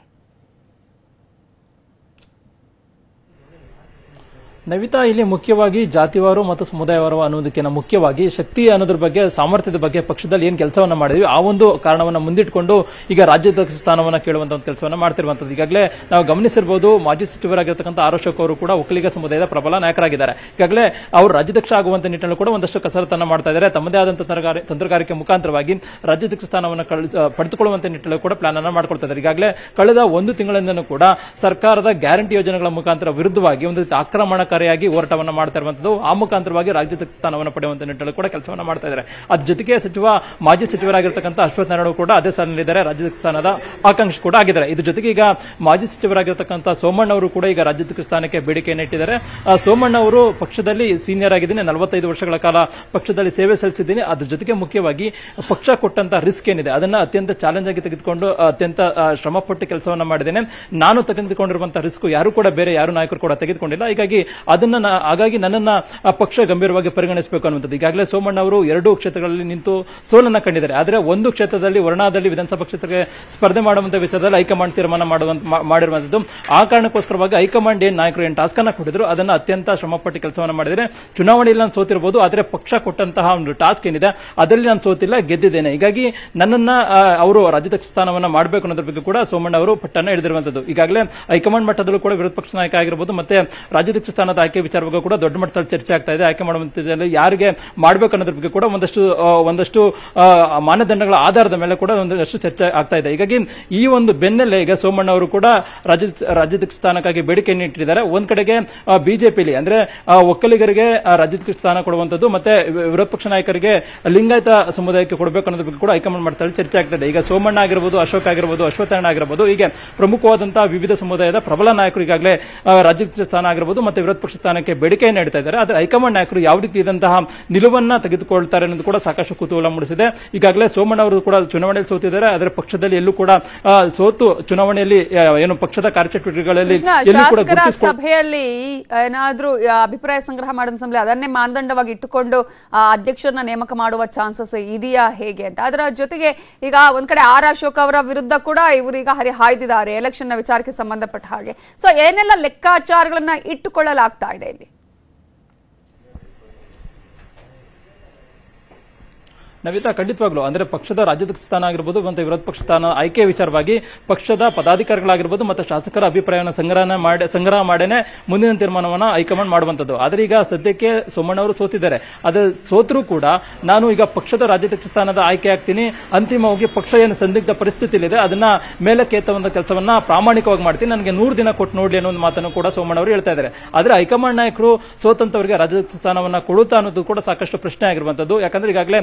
ನವಿತಾ ಇಲ್ಲಿ ಮುಖ್ಯವಾಗಿ ಜಾತಿವಾರು ಮತ್ತು ಸಮುದಾಯವಾರು ಅನ್ನೋದಕ್ಕಿಂತ ಮುಖ್ಯವಾಗಿ ಶಕ್ತಿ ಅನ್ನೋದ್ರ ಬಗ್ಗೆ ಸಾಮರ್ಥ್ಯದ ಬಗ್ಗೆ ಪಕ್ಷದಲ್ಲಿ ಏನ್ ಕೆಲಸವನ್ನ ಮಾಡಿದ್ವಿ ಆ ಒಂದು ಕಾರಣವನ್ನ ಮುಂದಿಟ್ಕೊಂಡು ಈಗ ರಾಜ್ಯಾಧ್ಯಕ್ಷ ಸ್ಥಾನವನ್ನ ಕೇಳುವಂತ ಒಂದು ಕೆಲಸವನ್ನ ಮಾಡ್ತಿರುವಂತದ್ದು ಈಗಾಗಲೇ ನಾವು ಗಮನಿಸಿರ್ಬೋದು ಮಾಜಿ ಸಚಿವರಾಗಿರ್ತಕ್ಕಂಥ ಆರ್ ಅಶೋಕ್ ಅವರು ಕೂಡ ಒಕ್ಕಲಿಗ ಸಮುದಾಯದ ಪ್ರಬಲ ನಾಯಕರಾಗಿದ್ದಾರೆ ಈಗಾಗಲೇ ಅವರು ರಾಜ್ಯಾಧ್ಯಕ್ಷ ಆಗುವಂತ ನಿಟ್ಟಿನಲ್ಲಿ ಕೂಡ ಒಂದಷ್ಟು ಕಸರತ್ತನ್ನ ಮಾಡ್ತಾ ಇದ್ದಾರೆ ತಮ್ಮದೇ ಆದಂತ ತಂತ್ರಗಾರಿ- ತಂತ್ರಗಾರಿಕೆ ಮುಖಾಂತರವಾಗಿ ರಾಜ್ಯಾಧ್ಯಕ್ಷ ಸ್ಥಾನವನ್ನು ಕಳಿಸ ಪಡೆದುಕೊಳ್ಳುವಂತ ನಿಟ್ಟಿನಲ್ಲಿ ಕೂಡ ಪ್ಲಾನ್ ಅನ್ನ ಮಾಡ್ಕೊಳ್ತಾ ಇದ್ದಾರೆ ಈಗಾಗಲೇ ಕಳೆದ ಒಂದು ತಿಂಗಳಿಂದನೂ ಕೂಡ ಸರ್ಕಾರದ ಗ್ಯಾರಂಟಿ ಯೋಜನೆಗಳ ಮುಖಾಂತರ ವಿರುದ್ಧವಾಗಿ ಒಂದು ರೀತಿ ಆಕ್ರಮಣಕಾರಿಯಾಗಿ ಹೋರಾಟವನ್ನ ಮಾಡ್ತಾ ಇರುವಂತದ್ದು ಆ ಮುಖಾಂತರವಾಗಿ ರಾಜ್ಯಾಧ್ಯಕ್ಷ ಸ್ಥಾನವನ್ನು ಪಡೆಯುವಂತ ನಿಟ್ಟಿನಲ್ಲಿ ಕೂಡ ಕೆಲಸವನ್ನ ಮಾಡ್ತಾ ಇದ್ದಾರೆ ಅದ್ರ ಜೊತೆಗೆ ಸಚಿವ ಮಾಜಿ ಸಚಿವರಾಗಿರ್ತಕ್ಕಂಥ ಅಶ್ವಥ್ ನಾರಾಯಣ ಕೂಡ ಅದೇ ಸಾಲಿನಲ್ಲಿದ್ದಾರೆ ರಾಜ್ಯಾಧ್ಯಕ್ಷ ಸ್ಥಾನದ ಆಕಾಂಕ್ಷಿ ಕೂಡ ಆಗಿದ್ದಾರೆ ಇದ್ರ ಜೊತೆಗೆ ಈಗ ಮಾಜಿ ಸಚಿವರಾಗಿರ್ತಕ್ಕಂಥ ಸೋಮಣ್ಣ ಅವರು ಕೂಡ ಈಗ ರಾಜ್ಯಾಧ್ಯಕ್ಷ ಸ್ಥಾನಕ್ಕೆ ಬೇಡಿಕೆಯನ್ನು ಇಟ್ಟಿದ್ದಾರೆ ಆ, ಸೋಮಣ್ಣ ಅವರು ಪಕ್ಷದಲ್ಲಿ ಸೀನಿಯರ್ ಆಗಿದ್ದೀನಿ ನಲವತ್ತೈದು ವರ್ಷಗಳ ಕಾಲ ಪಕ್ಷದಲ್ಲಿ ಸೇವೆ ಸಲ್ಲಿಸಿದ್ದೀನಿ ಅದ್ರ ಜೊತೆಗೆ ಮುಖ್ಯವಾಗಿ ಪಕ್ಷ ಕೊಟ್ಟಂತ ರಿಸ್ಕ್ ಏನಿದೆ ಅದನ್ನ ಅತ್ಯಂತ ಚಾಲೆಂಜ್ ಆಗಿ ತೆಗೆದುಕೊಂಡು ಅತ್ಯಂತ ಆ, ಶ್ರಮಪಟ್ಟು ಕೆಲಸವನ್ನ ಮಾಡಿದ್ದೇನೆ ನಾನು ತೆಗೆದುಕೊಂಡಿರುವಂತಹ ರಿಸ್ಕ್ ಯಾರು ಕೂಡ ಬೇರೆ ಯಾರು ನಾಯಕರು ಕೂಡ ತೆಗೆದುಕೊಂಡಿಲ್ಲ ಹೀಗಾಗಿ ಅದನ್ನ ನಾ- ಹಾಗಾಗಿ ನನ್ನನ್ನ ಆ, ಪಕ್ಷ ಗಂಭೀರವಾಗಿ ಪರಿಗಣಿಸಬೇಕು ಅನ್ನುವಂಥದ್ದು ಈಗಾಗಲೇ ಸೋಮಣ್ಣ ಅವರು ಎರಡು ಕ್ಷೇತ್ರಗಳಲ್ಲಿ ನಿಂತು ಸೋಲನ್ನ ಕಂಡಿದ್ದಾರೆ ಆದರೆ ಒಂದು ಕ್ಷೇತ್ರದಲ್ಲಿ ವರ್ಣಾದಲ್ಲಿ ವಿಧಾನಸಭಾ ಕ್ಷೇತ್ರಕ್ಕೆ ಸ್ಪರ್ಧೆ ಮಾಡುವಂತ ವಿಚಾರದಲ್ಲಿ ಹೈಕಮಾಂಡ್ ತೀರ್ಮಾನ ಮಾಡುವಂತ ಮಾ- ಮಾಡಿರುವಂತದ್ದು ಆ ಕಾರಣಕ್ಕೋಸ್ಕರವಾಗಿ ಹೈಕಮಾಂಡ್ ಏನ್ ನಾಯಕರು ಏನ್ ಟಾಸ್ಕ್ ಅನ್ನ ಕೊಟ್ಟಿದ್ರು ಅದನ್ನ ಅತ್ಯಂತ ಶ್ರಮಪಟ್ಟು ಕೆಲಸವನ್ನ ಮಾಡಿದರೆ ಚುನಾವಣೆಯಲ್ಲಿ ನಾನು ಸೋತಿರಬಹುದು ಆದರೆ ಪಕ್ಷ ಕೊಟ್ಟಂತಹ ಒಂದು ಟಾಸ್ಕ್ ಏನಿದೆ ಅದರಲ್ಲಿ ನಾನು ಸೋತಿಲ್ಲ ಗೆದ್ದಿದ್ದೇನೆ ಹೀಗಾಗಿ ನನ್ನನ್ನ ಆ, ಅವರು ರಾಜ್ಯಾಧ್ಯಕ್ಷ ಸ್ಥಾನವನ್ನ ಮಾಡಬೇಕು ಅನ್ನೋದ್ರ ಬಗ್ಗೆ ಕೂಡ ಸೋಮಣ್ಣ ಅವರು ಪಟ್ಟನ್ನ ಹಿಡಿದಿರುವಂತದ್ದು ಈಗಾಗಲೇ ಹೈಕಮಾಂಡ್ ಮಟ್ಟದಲ್ಲೂ ಕೂಡ ವಿರೋಧ ಪಕ್ಷ ನಾಯಕ ಆಗಿರಬಹುದು ಮತ್ತೆ ರಾಜ್ಯಾಧ್ಯಕ್ಷ ಸ್ಥಾನದ ಆಯ್ಕೆ ವಿಚಾರವಾಗಿ ಕೂಡ ದೊಡ್ಡ ಮಟ್ಟದಲ್ಲಿ ಚರ್ಚೆ ಆಗ್ತಾ ಇದೆ ಆಯ್ಕೆ ಮಾಡುವಂತ ಯಾರಿಗೆ ಮಾಡಬೇಕು ಅನ್ನೋದ್ರ ಬಗ್ಗೆ ಕೂಡ ಒಂದಷ್ಟು ಆ, ಒಂದಷ್ಟು ಆ, ಮಾನದಂಡಗಳ ಆಧಾರದ ಮೇಲೆ ಕೂಡ ಒಂದಷ್ಟು ಚರ್ಚೆ ಆಗ್ತಾ ಇದೆ ಹೀಗಾಗಿ ಈ ಒಂದು ಬೆನ್ನಲ್ಲೇ ಈಗ ಸೋಮಣ್ಣ ಅವರು ಕೂಡ ರಾಜ್ಯ ರಾಜ್ಯಾಧ್ಯಕ್ಷ ಸ್ಥಾನಕ್ಕಾಗಿ ಬೇಡಿಕೆಯನ್ನು ಇಟ್ಟಿದ್ದಾರೆ ಒಂದ್ ಕಡೆಗೆ ಬಿಜೆಪಿಲಿ ಅಂದ್ರೆ ಆ, ಒಕ್ಕಲಿಗರಿಗೆ ಆ, ರಾಜ್ಯಾಧ್ಯಕ್ಷ ಸ್ಥಾನ ಕೊಡುವಂತದ್ದು ಮತ್ತೆ ವಿ- ವಿರೋಧ ಪಕ್ಷ ನಾಯಕರಿಗೆ ಲಿಂಗಾಯತ ಸಮುದಾಯಕ್ಕೆ ಕೊಡಬೇಕು ಅನ್ನೋದ್ರ ಬಗ್ಗೆ ಕೂಡ ಹೈಕಮಾಂಡ್ ಮಾಡ್ತಾರೆ ಚರ್ಚೆ ಆಗ್ತದೆ ಈಗ ಸೋಮಣ್ಣ ಆಗಿರ್ಬೋದು ಅಶೋಕ್ ಆಗಿರ್ಬೋದು ಅಶ್ವತ್ಥಣ್ಣ ಆಗಿರ್ಬೋದು ಹೀಗೆ ಪ್ರಮುಖವಾದಂತಹ ವಿವಿಧ ಸಮುದಾಯದ ಪ್ರಬಲ ನಾಯಕರು ಈಗಾಗಲೇ ಆ, ರಾಜ್ಯಾಧ್ಯಕ್ಷ ಸ್ಥಾನ ಆಗಿರ್ಬೋದು ಮತ್ತೆ ವಿರೋಧ ಪಕ್ಷ ಸ್ಥಾನಕ್ಕೆ ಬೇಡಿಕೆಯನ್ನು ಇಡ್ತಾ ಇದ್ದಾರೆ ಆದರೆ ಹೈಕಮಾಂಡ್ ನಾಯಕರು ಯಾವ ರೀತಿ ಇದಂತಹ ನಿಲುವನ್ನ ತೆಗೆದುಕೊಳ್ತಾರೆ ಅನ್ನೋದು ಕೂಡ ಸಾಕಷ್ಟು ಕುತೂಹಲ ಮೂಡಿಸಿದೆ ಈಗಾಗಲೇ ಸೋಮಣ್ಣ ಅವರು ಕೂಡ ಚುನಾವಣೆಯಲ್ಲಿ ಸೋತಿದ್ದಾರೆ ಆದರೆ ಪಕ್ಷದಲ್ಲಿ ಎಲ್ಲೂ ಕೂಡ ಆ, ಸೋತು ಚುನಾವಣೆಯಲ್ಲಿ ಆ, ಏನು ಪಕ್ಷದ ಕಾರ್ಯಚಟುವಟಿಕೆಗಳಲ್ಲಿ ಕೃಷ್ಣ ಎಲ್ಲೂ ಕೂಡ ಶಾಸಕರ ಗುರುತಿಸಿಕೊ ಸಭೆಯಲ್ಲಿ ಏನಾದ್ರೂ ಆ, ಅಭಿಪ್ರಾಯ ಸಂಗ್ರಹ ಮಾಡಿದ ಸಮಯ ಅದನ್ನೇ ಮಾನದಂಡವಾಗಿ ಇಟ್ಟುಕೊಂಡು ಆ, ಅಧ್ಯಕ್ಷರನ್ನ ನೇಮಕ ಮಾಡುವ ಚಾನ್ಸಸ್ ಇದೆಯಾ ಹೇಗೆ ಅಂತ ಅದರ ಜೊತೆಗೆ ಈಗ ಒಂದ್ ಕಡೆ ಆರ್ ಅಶೋಕ್ ಅವರ ವಿರುದ್ಧ ಕೂಡ ಇವರು ಈಗ ಹರಿ ಹಾಯ್ದಿದ್ದಾರೆ ಎಲೆಕ್ಷನ್ ನ ವಿಚಾರಕ್ಕೆ ಸಂಬಂಧಪಟ್ಟ ಹಾಗೆ ಸೊ ಏನೆಲ್ಲ ಲೆಕ್ಕಾಚಾರಗಳನ್ನ ಇಟ್ಟುಕೊಳ್ಳಲಾಗ್ತಾ ಇದೆ ಇಲ್ಲಿ ನವಿತಾ ಖಂಡಿತವಾಗ್ಲು ಅಂದ್ರೆ ಪಕ್ಷದ ರಾಜ್ಯಾಧ್ಯಕ್ಷ ಸ್ಥಾನ ಆಗಿರ್ಬೋದು ಮತ್ತೆ ವಿರೋಧ ಪಕ್ಷ ಸ್ಥಾನ ಆಯ್ಕೆ ವಿಚಾರವಾಗಿ ಪಕ್ಷದ ಪದಾಧಿಕಾರಿಗಳಾಗಿರ್ಬೋದು ಮತ್ತೆ ಶಾಸಕರ ಅಭಿಪ್ರಾಯವನ್ನು ಸಂಗ್ರಹ ಮಾಡಿ ಸಂಗ್ರಹ ಮಾಡೇನೆ ಮುಂದಿನ ತೀರ್ಮಾನವನ್ನ ಹೈಕಮಾಂಡ್ ಮಾಡುವಂತದ್ದು ಆದ್ರೆ ಈಗ ಸದ್ಯಕ್ಕೆ ಸೋಮಣ್ಣ ಅವರು ಸೋತಿದ್ದಾರೆ ಅದೇ ಸೋತರೂ ಕೂಡ ನಾನು ಈಗ ಪಕ್ಷದ ರಾಜ್ಯಾಧ್ಯಕ್ಷ ಸ್ಥಾನದ ಆಯ್ಕೆ ಆಗ್ತೀನಿ ಅಂತಿಮವಾಗಿ ಪಕ್ಷ ಏನು ಸಂದಿಗ್ಧ ಪರಿಸ್ಥಿತಿಲಿದೆ ಅದನ್ನ ಮೇಲಕ್ಕೆ ಎತ್ತುವಂತ ಕೆಲಸವನ್ನ ಪ್ರಾಮಾಣಿಕವಾಗಿ ಮಾಡ್ತೀನಿ ನನಗೆ ನೂರು ದಿನ ಕೊಟ್ಟು ನೋಡ್ಲಿ ಅನ್ನೋ ಒಂದು ಮಾತನ್ನು ಕೂಡ ಸೋಮಣ್ಣ ಅವರು ಹೇಳ್ತಾ ಇದ್ದಾರೆ ಆದ್ರೆ ಹೈಕಮಾಂಡ್ ನಾಯಕರು ಸೋತಂತವರಿಗೆ ರಾಜ್ಯಾಧ್ಯಕ್ಷ ಸ್ಥಾನವನ್ನ ಕೊಡುತ್ತಾ ಅನ್ನೋದು ಕೂಡ ಸಾಕಷ್ಟು ಪ್ರಶ್ನೆ ಆಗಿರುವಂತದ್ದು ಯಾಕಂದ್ರೆ ಈಗಾಗಲೇ ಗೆದ್ದ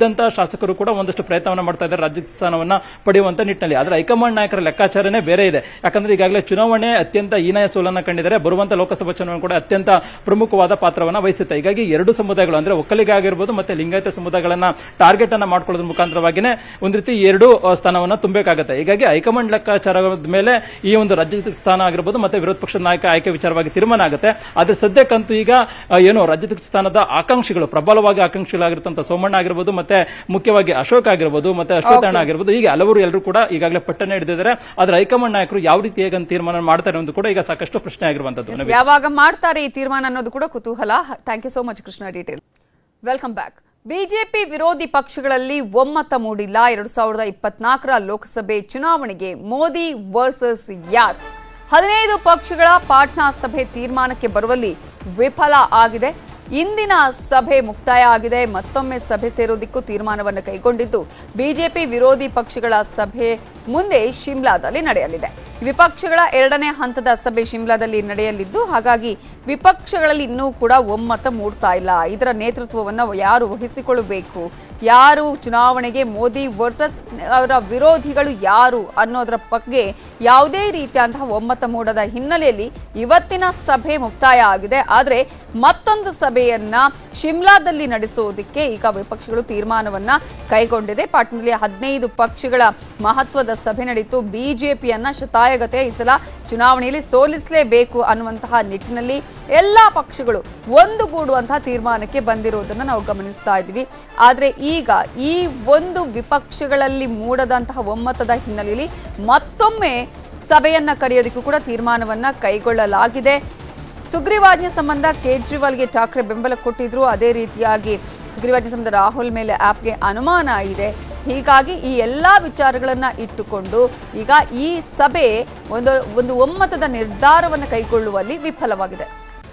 ಉಳಿದಂತ ಶಾಸಕರು ಕೂಡ ಒಂದಷ್ಟು ಪ್ರಯತ್ನವನ್ನ ಮಾಡ್ತಾ ಇದ್ದಾರೆ ರಾಜ್ಯ ಸ್ಥಾನವನ್ನ ಪಡೆಯುವಂತ ನಿಟ್ಟಿನಲ್ಲಿ ಆದ್ರೆ ಹೈಕಮಾಂಡ್ ನಾಯಕರ ಲೆಕ್ಕಾಚಾರನೇ ಬೇರೆ ಇದೆ ಯಾಕಂದ್ರೆ ಈಗಾಗಲೇ ಚುನಾವಣೆ ಅತ್ಯಂತ ಹೀನಾಯ ಸೋಲನ್ನ ಕಂಡಿದ್ದಾರೆ ಬರುವಂತ ಲೋಕಸಭಾ ಚುನಾವಣೆ ಕೂಡ ಅತ್ಯಂತ ಪ್ರಮುಖವಾದ ಪಾತ್ರವನ್ನ ವಹಿಸುತ್ತೆ ಹೀಗಾಗಿ ಎರಡು ಸಮುದಾಯಗಳು ಅಂದ್ರೆ ಒಕ್ಕಲಿಗ ಆಗಿರ್ಬೋದು ಮತ್ತೆ ಲಿಂಗಾಯತ ಸಮುದಾಯಗಳನ್ನ ಟಾರ್ಗೆಟ್ ಅನ್ನ ಮಾಡ್ಕೊಳ್ಳೋದ್ರ ಮುಖಾಂತರವಾಗಿನೇ ಒಂದ್ ರೀತಿ ಎರಡು ಆ, ಸ್ಥಾನವನ್ನ ತುಂಬಬೇಕಾಗುತ್ತೆ ಹೀಗಾಗಿ ಹೈಕಮಾಂಡ್ ಲೆಕ್ಕಾಚಾರದ ಮೇಲೆ ಈ ಒಂದು ರಾಜ್ಯ ಸ್ಥಾನ ಆಗಿರ್ಬೋದು ಮತ್ತೆ ವಿರೋಧ ಪಕ್ಷದ ನಾಯಕ ಆಯ್ಕೆ ವಿಚಾರವಾಗಿ ತೀರ್ಮಾನ ಆಗುತ್ತೆ ಆದ್ರೆ ಸದ್ಯಕ್ಕಂತೂ ಈಗ ಆ, ಏನು ರಾಜ್ಯಾಧ್ಯಕ್ಷ ಸ್ಥಾನದ ಆಕಾಂಕ್ಷಿಗಳು ಪ್ರಬಲವಾಗಿ ಆಕಾಂಕ್ಷಿಗಳಾಗಿರ್ತಂತ ಸೋಮಣ್ಣ ಆಗಿರ್ಬೋದು ಮತ್ತೆ ಮುಖ್ಯವಾಗಿ ಅಶೋಕ್ ಆಗಿರ್ಬೋದು ಮತ್ತೆ ಅಶ್ವತ್ಥಣ್ಣ ಆಗಿರ್ಬೋದು ಹೀಗೆ ಹಲವರು ಎಲ್ಲರೂ ಕೂಡ ಈಗಾಗಲೇ ಪಟ್ಟಣ ಹಿಡಿದಿದ್ದಾರೆ ಆದ್ರೆ ಹೈಕಮಾಂಡ್ ನಾಯಕರು ಯಾವ ರೀತಿ ಹೇಗೆ ತೀರ್ಮಾನ ಮಾಡ್ತಾರೆ ಅನ್ನೋದು ಕೂಡ ಈಗ ಸಾಕಷ್ಟು ಪ್ರಶ್ನೆ ಆಗಿರುವಂತದ್ದು ನವೀನ್. ಯಾವಾಗ ಮಾಡ್ತಾರೆ ಈ ತೀರ್ಮಾನ ಅನ್ನೋದು ಕೂಡ ಕುತೂಹಲ thank you so much Krishna detail welcome back BJP ವಿರೋಧಿ ಪಕ್ಷಗಳಲ್ಲಿ ಒಮ್ಮತ ಮೂಡಿಲ್ಲ ಎರಡ್ ಸಾವಿರದ ಇಪ್ಪತ್ನಾಲ್ಕರ ಲೋಕಸಭೆ ಚುನಾವಣೆಗೆ ಮೋದಿ ವರ್ಸಸ್ ಯಾರು ಹದಿನೈದು ಪಕ್ಷಗಳ ಪಾಟ್ನಾ ಸಭೆ ತೀರ್ಮಾನಕ್ಕೆ ಬರುವಲ್ಲಿ ವಿಫಲ ಆಗಿದೆ ಇಂದಿನ ಸಭೆ ಮುಕ್ತಾಯ ಆಗಿದೆ ಮತ್ತೊಮ್ಮೆ ಸಭೆ ಸೇರೋದಿಕ್ಕೂ ತೀರ್ಮಾನವನ್ನು ಕೈಗೊಂಡಿದ್ದು ಬಿಜೆಪಿ ವಿರೋಧಿ ಪಕ್ಷಗಳ ಸಭೆ ಮುಂದೆ ಶಿಮ್ಲಾದಲ್ಲಿ ನಡೆಯಲಿದೆ ವಿಪಕ್ಷಗಳ ಎರಡನೇ ಹಂತದ ಸಭೆ ಶಿಮ್ಲಾದಲ್ಲಿ ನಡೆಯಲಿದ್ದು ಹಾಗಾಗಿ ವಿಪಕ್ಷಗಳಲ್ಲಿ ಇನ್ನೂ ಕೂಡ ಒಮ್ಮತ ಮೂಡ್ತಾ ಇಲ್ಲ ಇದರ ನೇತೃತ್ವವನ್ನು ಯಾರು ವಹಿಸಿಕೊಳ್ಳಬೇಕು ಯಾರು ಚುನಾವಣೆಗೆ ಮೋದಿ ವರ್ಸಸ್ ಅವರ ವಿರೋಧಿಗಳು ಯಾರು ಅನ್ನೋದರ ಬಗ್ಗೆ ಯಾವುದೇ ರೀತಿಯಂತಹ ಒಮ್ಮತ ಮೂಡದ ಹಿನ್ನೆಲೆಯಲ್ಲಿ ಇವತ್ತಿನ ಸಭೆ ಮುಕ್ತಾಯ ಆಗಿದೆ ಆದರೆ ಮತ್ತೊಂದು ಸಭೆಯನ್ನ ಶಿಮ್ಲಾದಲ್ಲಿ ನಡೆಸುವುದಕ್ಕೆ ಈಗ ವಿಪಕ್ಷಗಳು ತೀರ್ಮಾನವನ್ನ ಕೈಗೊಂಡಿದೆ ಪಾಟ್ನಾದಲ್ಲಿ ಹದಿನೈದು ಪಕ್ಷಗಳ ಮಹತ್ವದ ಸಭೆ ನಡೆಯಿತು ಬಿಜೆಪಿಯನ್ನ ಶತಾಯಗತೆ ಈ ಸಲ ಚುನಾವಣೆಯಲ್ಲಿ ಸೋಲಿಸಲೇಬೇಕು ಅನ್ನುವಂತಹ ನಿಟ್ಟಿನಲ್ಲಿ ಎಲ್ಲಾ ಪಕ್ಷಗಳು ಒಂದುಗೂಡುವಂತಹ ತೀರ್ಮಾನಕ್ಕೆ ಬಂದಿರುವುದನ್ನು ನಾವು ಗಮನಿಸ್ತಾ ಇದ್ದೀವಿ ಆದರೆ ಈಗ ಈ ಒಂದು ವಿಪಕ್ಷಗಳಲ್ಲಿ ಮೂಡದಂತಹ ಒಮ್ಮತದ ಹಿನ್ನೆಲೆಯಲ್ಲಿ ಮತ್ತೊಮ್ಮೆ ಸಭೆಯನ್ನ ಕರೆಯೋದಕ್ಕೂ ಕೂಡ ತೀರ್ಮಾನವನ್ನ ಕೈಗೊಳ್ಳಲಾಗಿದೆ ಸುಗ್ರೀವಾಜ್ಞೆ ಸಂಬಂಧ ಕೇಜ್ರಿವಾಲ್ಗೆ ಠಾಕ್ರೆ ಬೆಂಬಲ ಕೊಟ್ಟಿದ್ರು ಅದೇ ರೀತಿಯಾಗಿ ಸುಗ್ರೀವಾಜ್ಞೆ ಸಂಬಂಧ ರಾಹುಲ್ ಮೇಲೆ ಆಪ್ಗೆ ಅನುಮಾನ ಇದೆ ಹೀಗಾಗಿ ಈ ಎಲ್ಲಾ ವಿಚಾರಗಳನ್ನ ಇಟ್ಟುಕೊಂಡು ಈಗ ಈ ಸಭೆ ಒಂದು ಒಂದು ಒಮ್ಮತದ ನಿರ್ಧಾರವನ್ನು ಕೈಗೊಳ್ಳುವಲ್ಲಿ ವಿಫಲವಾಗಿದೆ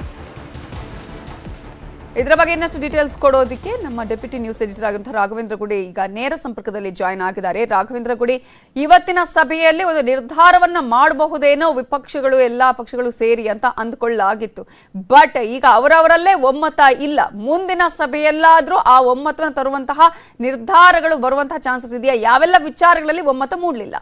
ಇದರ ಬಗ್ಗೆ ಇನ್ನಷ್ಟು ಡೀಟೇಲ್ಸ್ ಕೊಡೋದಕ್ಕೆ ನಮ್ಮ ಡೆಪ್ಯೂಟಿ ನ್ಯೂಸ್ ಎಡಿಟರ್ ಆಗಿರುವಂತಹ ರಾಘವೇಂದ್ರ ಗುಡಿ ಈಗ ನೇರ ಸಂಪರ್ಕದಲ್ಲಿ ಜಾಯ್ನ್ ಆಗಿದ್ದಾರೆ ರಾಘವೇಂದ್ರ ಗುಡಿ ಇವತ್ತಿನ ಸಭೆಯಲ್ಲಿ ಒಂದು ನಿರ್ಧಾರವನ್ನ ಮಾಡಬಹುದೇನೋ ವಿಪಕ್ಷಗಳು ಎಲ್ಲಾ ಪಕ್ಷಗಳು ಸೇರಿ ಅಂತ ಅಂದ್ಕೊಳ್ಳಾಗಿತ್ತು ಬಟ್ ಈಗ ಅವರವರಲ್ಲೇ ಒಮ್ಮತ ಇಲ್ಲ ಮುಂದಿನ ಸಭೆಯಲ್ಲಾದ್ರೂ ಆ ಒಮ್ಮತವನ್ನು ತರುವಂತಹ ನಿರ್ಧಾರಗಳು ಬರುವಂತಹ ಚಾನ್ಸಸ್ ಇದೆಯಾ ಯಾವೆಲ್ಲ ವಿಚಾರಗಳಲ್ಲಿ ಒಮ್ಮತ ಮೂಡಲಿಲ್ಲ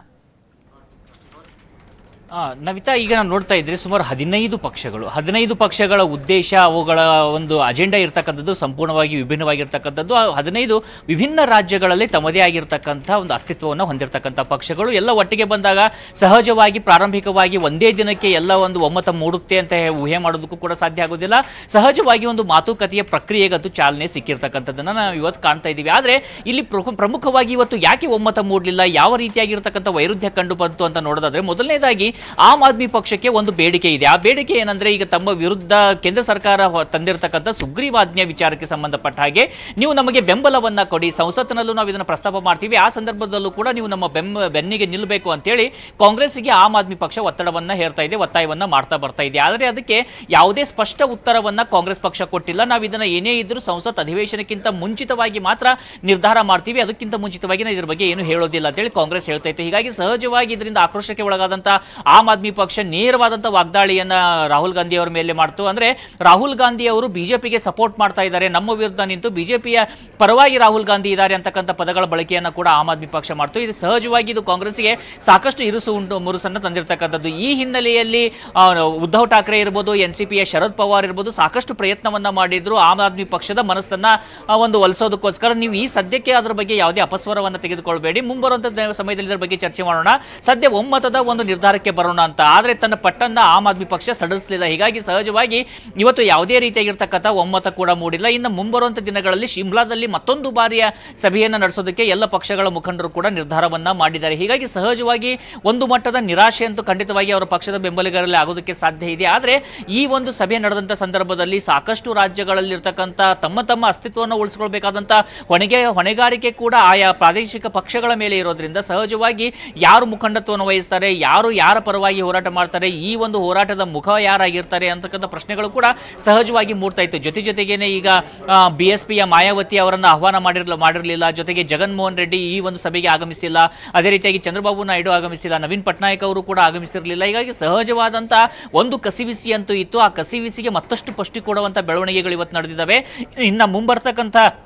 ಆ, ನವಿತಾ ಈಗ ನಾವು ನೋಡ್ತಾ ಇದ್ರೆ ಸುಮಾರು ಹದಿನೈದು ಪಕ್ಷಗಳು ಹದಿನೈದು ಪಕ್ಷಗಳ ಉದ್ದೇಶ ಅವುಗಳ ಒಂದು ಅಜೆಂಡಾ ಇರ್ತಕ್ಕಂಥದ್ದು ಸಂಪೂರ್ಣವಾಗಿ ವಿಭಿನ್ನವಾಗಿರ್ತಕ್ಕಂಥದ್ದು ಆ ಹದಿನೈದು ವಿಭಿನ್ನ ರಾಜ್ಯಗಳಲ್ಲಿ ತಮ್ಮದೇ ಆಗಿರ್ತಕ್ಕಂಥ ಒಂದು ಅಸ್ತಿತ್ವವನ್ನು ಹೊಂದಿರತಕ್ಕಂಥ ಪಕ್ಷಗಳು ಎಲ್ಲ ಒಟ್ಟಿಗೆ ಬಂದಾಗ ಸಹಜವಾಗಿ ಪ್ರಾರಂಭಿಕವಾಗಿ ಒಂದೇ ದಿನಕ್ಕೆ ಎಲ್ಲ ಒಂದು ಒಮ್ಮತ ಮೂಡುತ್ತೆ ಅಂತ ಹೇ- ಊಹೆ ಮಾಡೋದಕ್ಕೂ ಕೂಡ ಸಾಧ್ಯ ಆಗೋದಿಲ್ಲ ಸಹಜವಾಗಿ ಒಂದು ಮಾತುಕತೆಯ ಪ್ರಕ್ರಿಯೆಗಂತೂ ಚಾಲನೆ ಸಿಕ್ಕಿರ್ತಕ್ಕಂಥದ್ದನ್ನ ನಾವು ಇವತ್ತು ಕಾಣ್ತಾ ಇದ್ದೀವಿ ಆದರೆ ಇಲ್ಲಿ ಪ್ರಮುಖ- ಪ್ರಮುಖವಾಗಿ ಇವತ್ತು ಯಾಕೆ ಒಮ್ಮತ ಮೂಡಲಿಲ್ಲ ಯಾವ ರೀತಿಯಾಗಿರ್ತಕ್ಕಂಥ ವೈರುಧ್ಯ ಕಂಡು ಬಂತು ಅಂತ ನೋಡೋದಾದ್ರೆ ಮೊದಲನೇದಾಗಿ ಆಮ್ ಆದ್ಮಿ ಪಕ್ಷಕ್ಕೆ ಒಂದು ಬೇಡಿಕೆ ಇದೆ ಆ ಬೇಡಿಕೆ ಏನಂದ್ರೆ ಈಗ ತಮ್ಮ ವಿರುದ್ಧ ಕೇಂದ್ರ ಸರ್ಕಾರ ಹೊ- ತಂದಿರತಕ್ಕಂಥ ಸುಗ್ರೀವಾಜ್ಞೆ ವಿಚಾರಕ್ಕೆ ಸಂಬಂಧಪಟ್ಟ ಹಾಗೆ ನೀವು ನಮಗೆ ಬೆಂಬಲವನ್ನ ಕೊಡಿ ಸಂಸತ್ತಿನಲ್ಲೂ ನಾವು ಇದನ್ನ ಪ್ರಸ್ತಾಪ ಮಾಡ್ತೀವಿ ಆ ಸಂದರ್ಭದಲ್ಲೂ ಕೂಡ ನೀವು ನಮ್ಮ ಬೆಂಬ ಬೆನ್ನಿಗೆ ನಿಲ್ಲಬೇಕು ಅಂತೇಳಿ ಕಾಂಗ್ರೆಸ್ಗೆ ಆಮ್ ಆದ್ಮಿ ಪಕ್ಷ ಒತ್ತಡವನ್ನ ಹೇರ್ತಾ ಇದೆ ಒತ್ತಾಯವನ್ನ ಮಾಡ್ತಾ ಬರ್ತಾ ಇದೆ ಆದರೆ ಅದಕ್ಕೆ ಯಾವುದೇ ಸ್ಪಷ್ಟ ಉತ್ತರವನ್ನ ಕಾಂಗ್ರೆಸ್ ಪಕ್ಷ ಕೊಟ್ಟಿಲ್ಲ ನಾವು ಇದನ್ನ ಏನೇ ಇದ್ರೂ ಸಂಸತ್ ಅಧಿವೇಶನಕ್ಕಿಂತ ಮುಂಚಿತವಾಗಿ ಮಾತ್ರ ನಿರ್ಧಾರ ಮಾಡ್ತೀವಿ ಅದಕ್ಕಿಂತ ಮುಂಚಿತವಾಗಿ ನಾವು ಇದ್ರ ಬಗ್ಗೆ ಏನು ಹೇಳೋದಿಲ್ಲ ಅಂತೇಳಿ ಕಾಂಗ್ರೆಸ್ ಹೇಳ್ತಾ ಇತ್ತು ಹೀಗಾಗಿ ಸಹಜವಾಗಿ ಇದರಿಂದ ಆಕ್ರೋಶಕ್ಕೆ ಒಳಗಾದಂತ ಆಮ್ ಆದ್ಮಿ ಪಕ್ಷ ನೇರವಾದಂತ ವಾಗ್ದಾಳಿಯನ್ನ ರಾಹುಲ್ ಗಾಂಧಿ ಅವರ ಮೇಲೆ ಮಾಡ್ತು ಅಂದ್ರೆ ರಾಹುಲ್ ಗಾಂಧಿ ಅವರು ಬಿಜೆಪಿಗೆ ಸಪೋರ್ಟ್ ಮಾಡ್ತಾ ಇದ್ದಾರೆ ನಮ್ಮ ವಿರುದ್ಧ ನಿಂತು ಬಿಜೆಪಿಯ ಪರವಾಗಿ ರಾಹುಲ್ ಗಾಂಧಿ ಇದ್ದಾರೆ ಅಂತಕ್ಕಂಥ ಪದಗಳ ಬಳಕೆಯನ್ನ ಕೂಡ ಆಮ್ ಆದ್ಮಿ ಪಕ್ಷ ಮಾಡ್ತು ಇದು ಸಹಜವಾಗಿ ಇದು ಕಾಂಗ್ರೆಸ್ಗೆ ಸಾಕಷ್ಟು ಇರುಸು ಉಂಟು ಮುರುಸನ್ನ ತಂದಿರತಕ್ಕಂಥದ್ದು ಈ ಹಿನ್ನೆಲೆಯಲ್ಲಿ ಆ, ಉದ್ಧವ್ ಠಾಕ್ರೆ ಇರ್ಬೋದು ಎನ್ ಸಿ ಪಿಯ ಶರದ್ ಪವಾರ್ ಇರ್ಬೋದು ಸಾಕಷ್ಟು ಪ್ರಯತ್ನವನ್ನ ಮಾಡಿದ್ರು ಆಮ್ ಆದ್ಮಿ ಪಕ್ಷದ ಮನಸ್ಸನ್ನ ಆ, ಒಂದು ಒಲಿಸೋದಕ್ಕೋಸ್ಕರ ನೀವು ಈ ಸದ್ಯಕ್ಕೆ ಅದರ ಬಗ್ಗೆ ಯಾವುದೇ ಅಪಸ್ವರವನ್ನು ತೆಗೆದುಕೊಳ್ಬೇಡಿ ಮುಂಬರುವಂತ ದ- ಸಮಯದಲ್ಲಿ ಇದರ ಬಗ್ಗೆ ಚರ್ಚೆ ಮಾಡೋಣ ಸದ್ಯ ಒಮ್ಮತದ ಒಂದು ನಿರ್ಧಾರಕ್ಕೆ ಬರೋಣ ಅಂತ ಆದ್ರೆ ತನ್ನ ಪಟ್ಟನ್ನ ಆಮ್ ಆದ್ಮಿ ಪಕ್ಷ ಸಡಿಲಿಸಲಿಲ್ಲ ಹೀಗಾಗಿ ಸಹಜವಾಗಿ ಇವತ್ತು ಯಾವುದೇ ರೀತಿಯಾಗಿರ್ತಕ್ಕಂಥ ಒಮ್ಮತ ಕೂಡ ಮೂಡಿಲ್ಲ ಇನ್ನು ಮುಂಬರುವಂತ ದಿನಗಳಲ್ಲಿ ಶಿಮ್ಲಾದಲ್ಲಿ ಮತ್ತೊಂದು ಬಾರಿಯ ಸಭೆಯನ್ನು ನಡೆಸೋದಕ್ಕೆ ಎಲ್ಲ ಪಕ್ಷಗಳ ಮುಖಂಡರು ಕೂಡ ನಿರ್ಧಾರವನ್ನ ಮಾಡಿದ್ದಾರೆ ಹೀಗಾಗಿ ಸಹಜವಾಗಿ ಒಂದು ಮಟ್ಟದ ನಿರಾಶೆ ಅಂತೂ ಖಂಡಿತವಾಗಿ ಅವರ ಪಕ್ಷದ ಬೆಂಬಲಿಗರಲ್ಲಿ ಆಗೋದಕ್ಕೆ ಸಾಧ್ಯ ಇದೆ ಆದರೆ ಈ ಒಂದು ಸಭೆ ನಡೆದಂತ ಸಂದರ್ಭದಲ್ಲಿ ಸಾಕಷ್ಟು ರಾಜ್ಯಗಳಲ್ಲಿ ಇರ್ತಕ್ಕಂಥ ತಮ್ಮ ತಮ್ಮ ಅಸ್ತಿತ್ವವನ್ನು ಉಳಿಸ್ಕೊಳ್ಬೇಕಾದಂತ ಹೊಣೆಗೆ ಹೊಣೆಗಾರಿಕೆ ಕೂಡ ಆಯಾ ಪ್ರಾದೇಶಿಕ ಪಕ್ಷಗಳ ಮೇಲೆ ಇರೋದ್ರಿಂದ ಸಹಜವಾಗಿ ಯಾರು ಮುಖಂಡತ್ವವನ್ನು ವಹಿಸ್ತಾರೆ ಯಾರು ಯಾರ ಪರವಾಗಿ ಹೋರಾಟ ಮಾಡ್ತಾರೆ ಈ ಒಂದು ಹೋರಾಟದ ಮುಖ ಯಾರಾಗಿರ್ತಾರೆ ಅಂತಕ್ಕಂಥ ಪ್ರಶ್ನೆಗಳು ಕೂಡ ಸಹಜವಾಗಿ ಮೂಡ್ತಾ ಇತ್ತು ಜೊತೆ ಜೊತೆಗೇನೆ ಈಗ ಬಿ ಎಸ್ ಪಿಯ ಮಾಯಾವತಿ ಅವರನ್ನು ಆಹ್ವಾನ ಮಾಡಿರಲ ಮಾಡಿರಲಿಲ್ಲ ಜೊತೆಗೆ ಜಗನ್ಮೋಹನ್ ರೆಡ್ಡಿ ಈ ಒಂದು ಸಭೆಗೆ ಆಗಮಿಸಿಲ್ಲ ಅದೇ ರೀತಿಯಾಗಿ ಚಂದ್ರಬಾಬು ನಾಯ್ಡು ಆಗಮಿಸಿಲ್ಲ ನವೀನ್ ಪಟ್ನಾಯಕ್ ಅವರು ಕೂಡ ಆಗಮಿಸಿರಲಿಲ್ಲ ಹೀಗಾಗಿ ಸಹಜವಾದಂತ ಒಂದು ಕಸಿವಿಸಿ ಅಂತೂ ಇತ್ತು ಆ ಕಸಿವಿಸಿಗೆ ಮತ್ತಷ್ಟು ಪುಷ್ಟಿ ಕೊಡುವಂತ ಬೆಳವಣಿಗೆಗಳು ಇವತ್ತು ನಡೆದಿದ್ದಾವೆ ಇನ್ನು ಮುಂಬರ್ತಕ್ಕಂಥ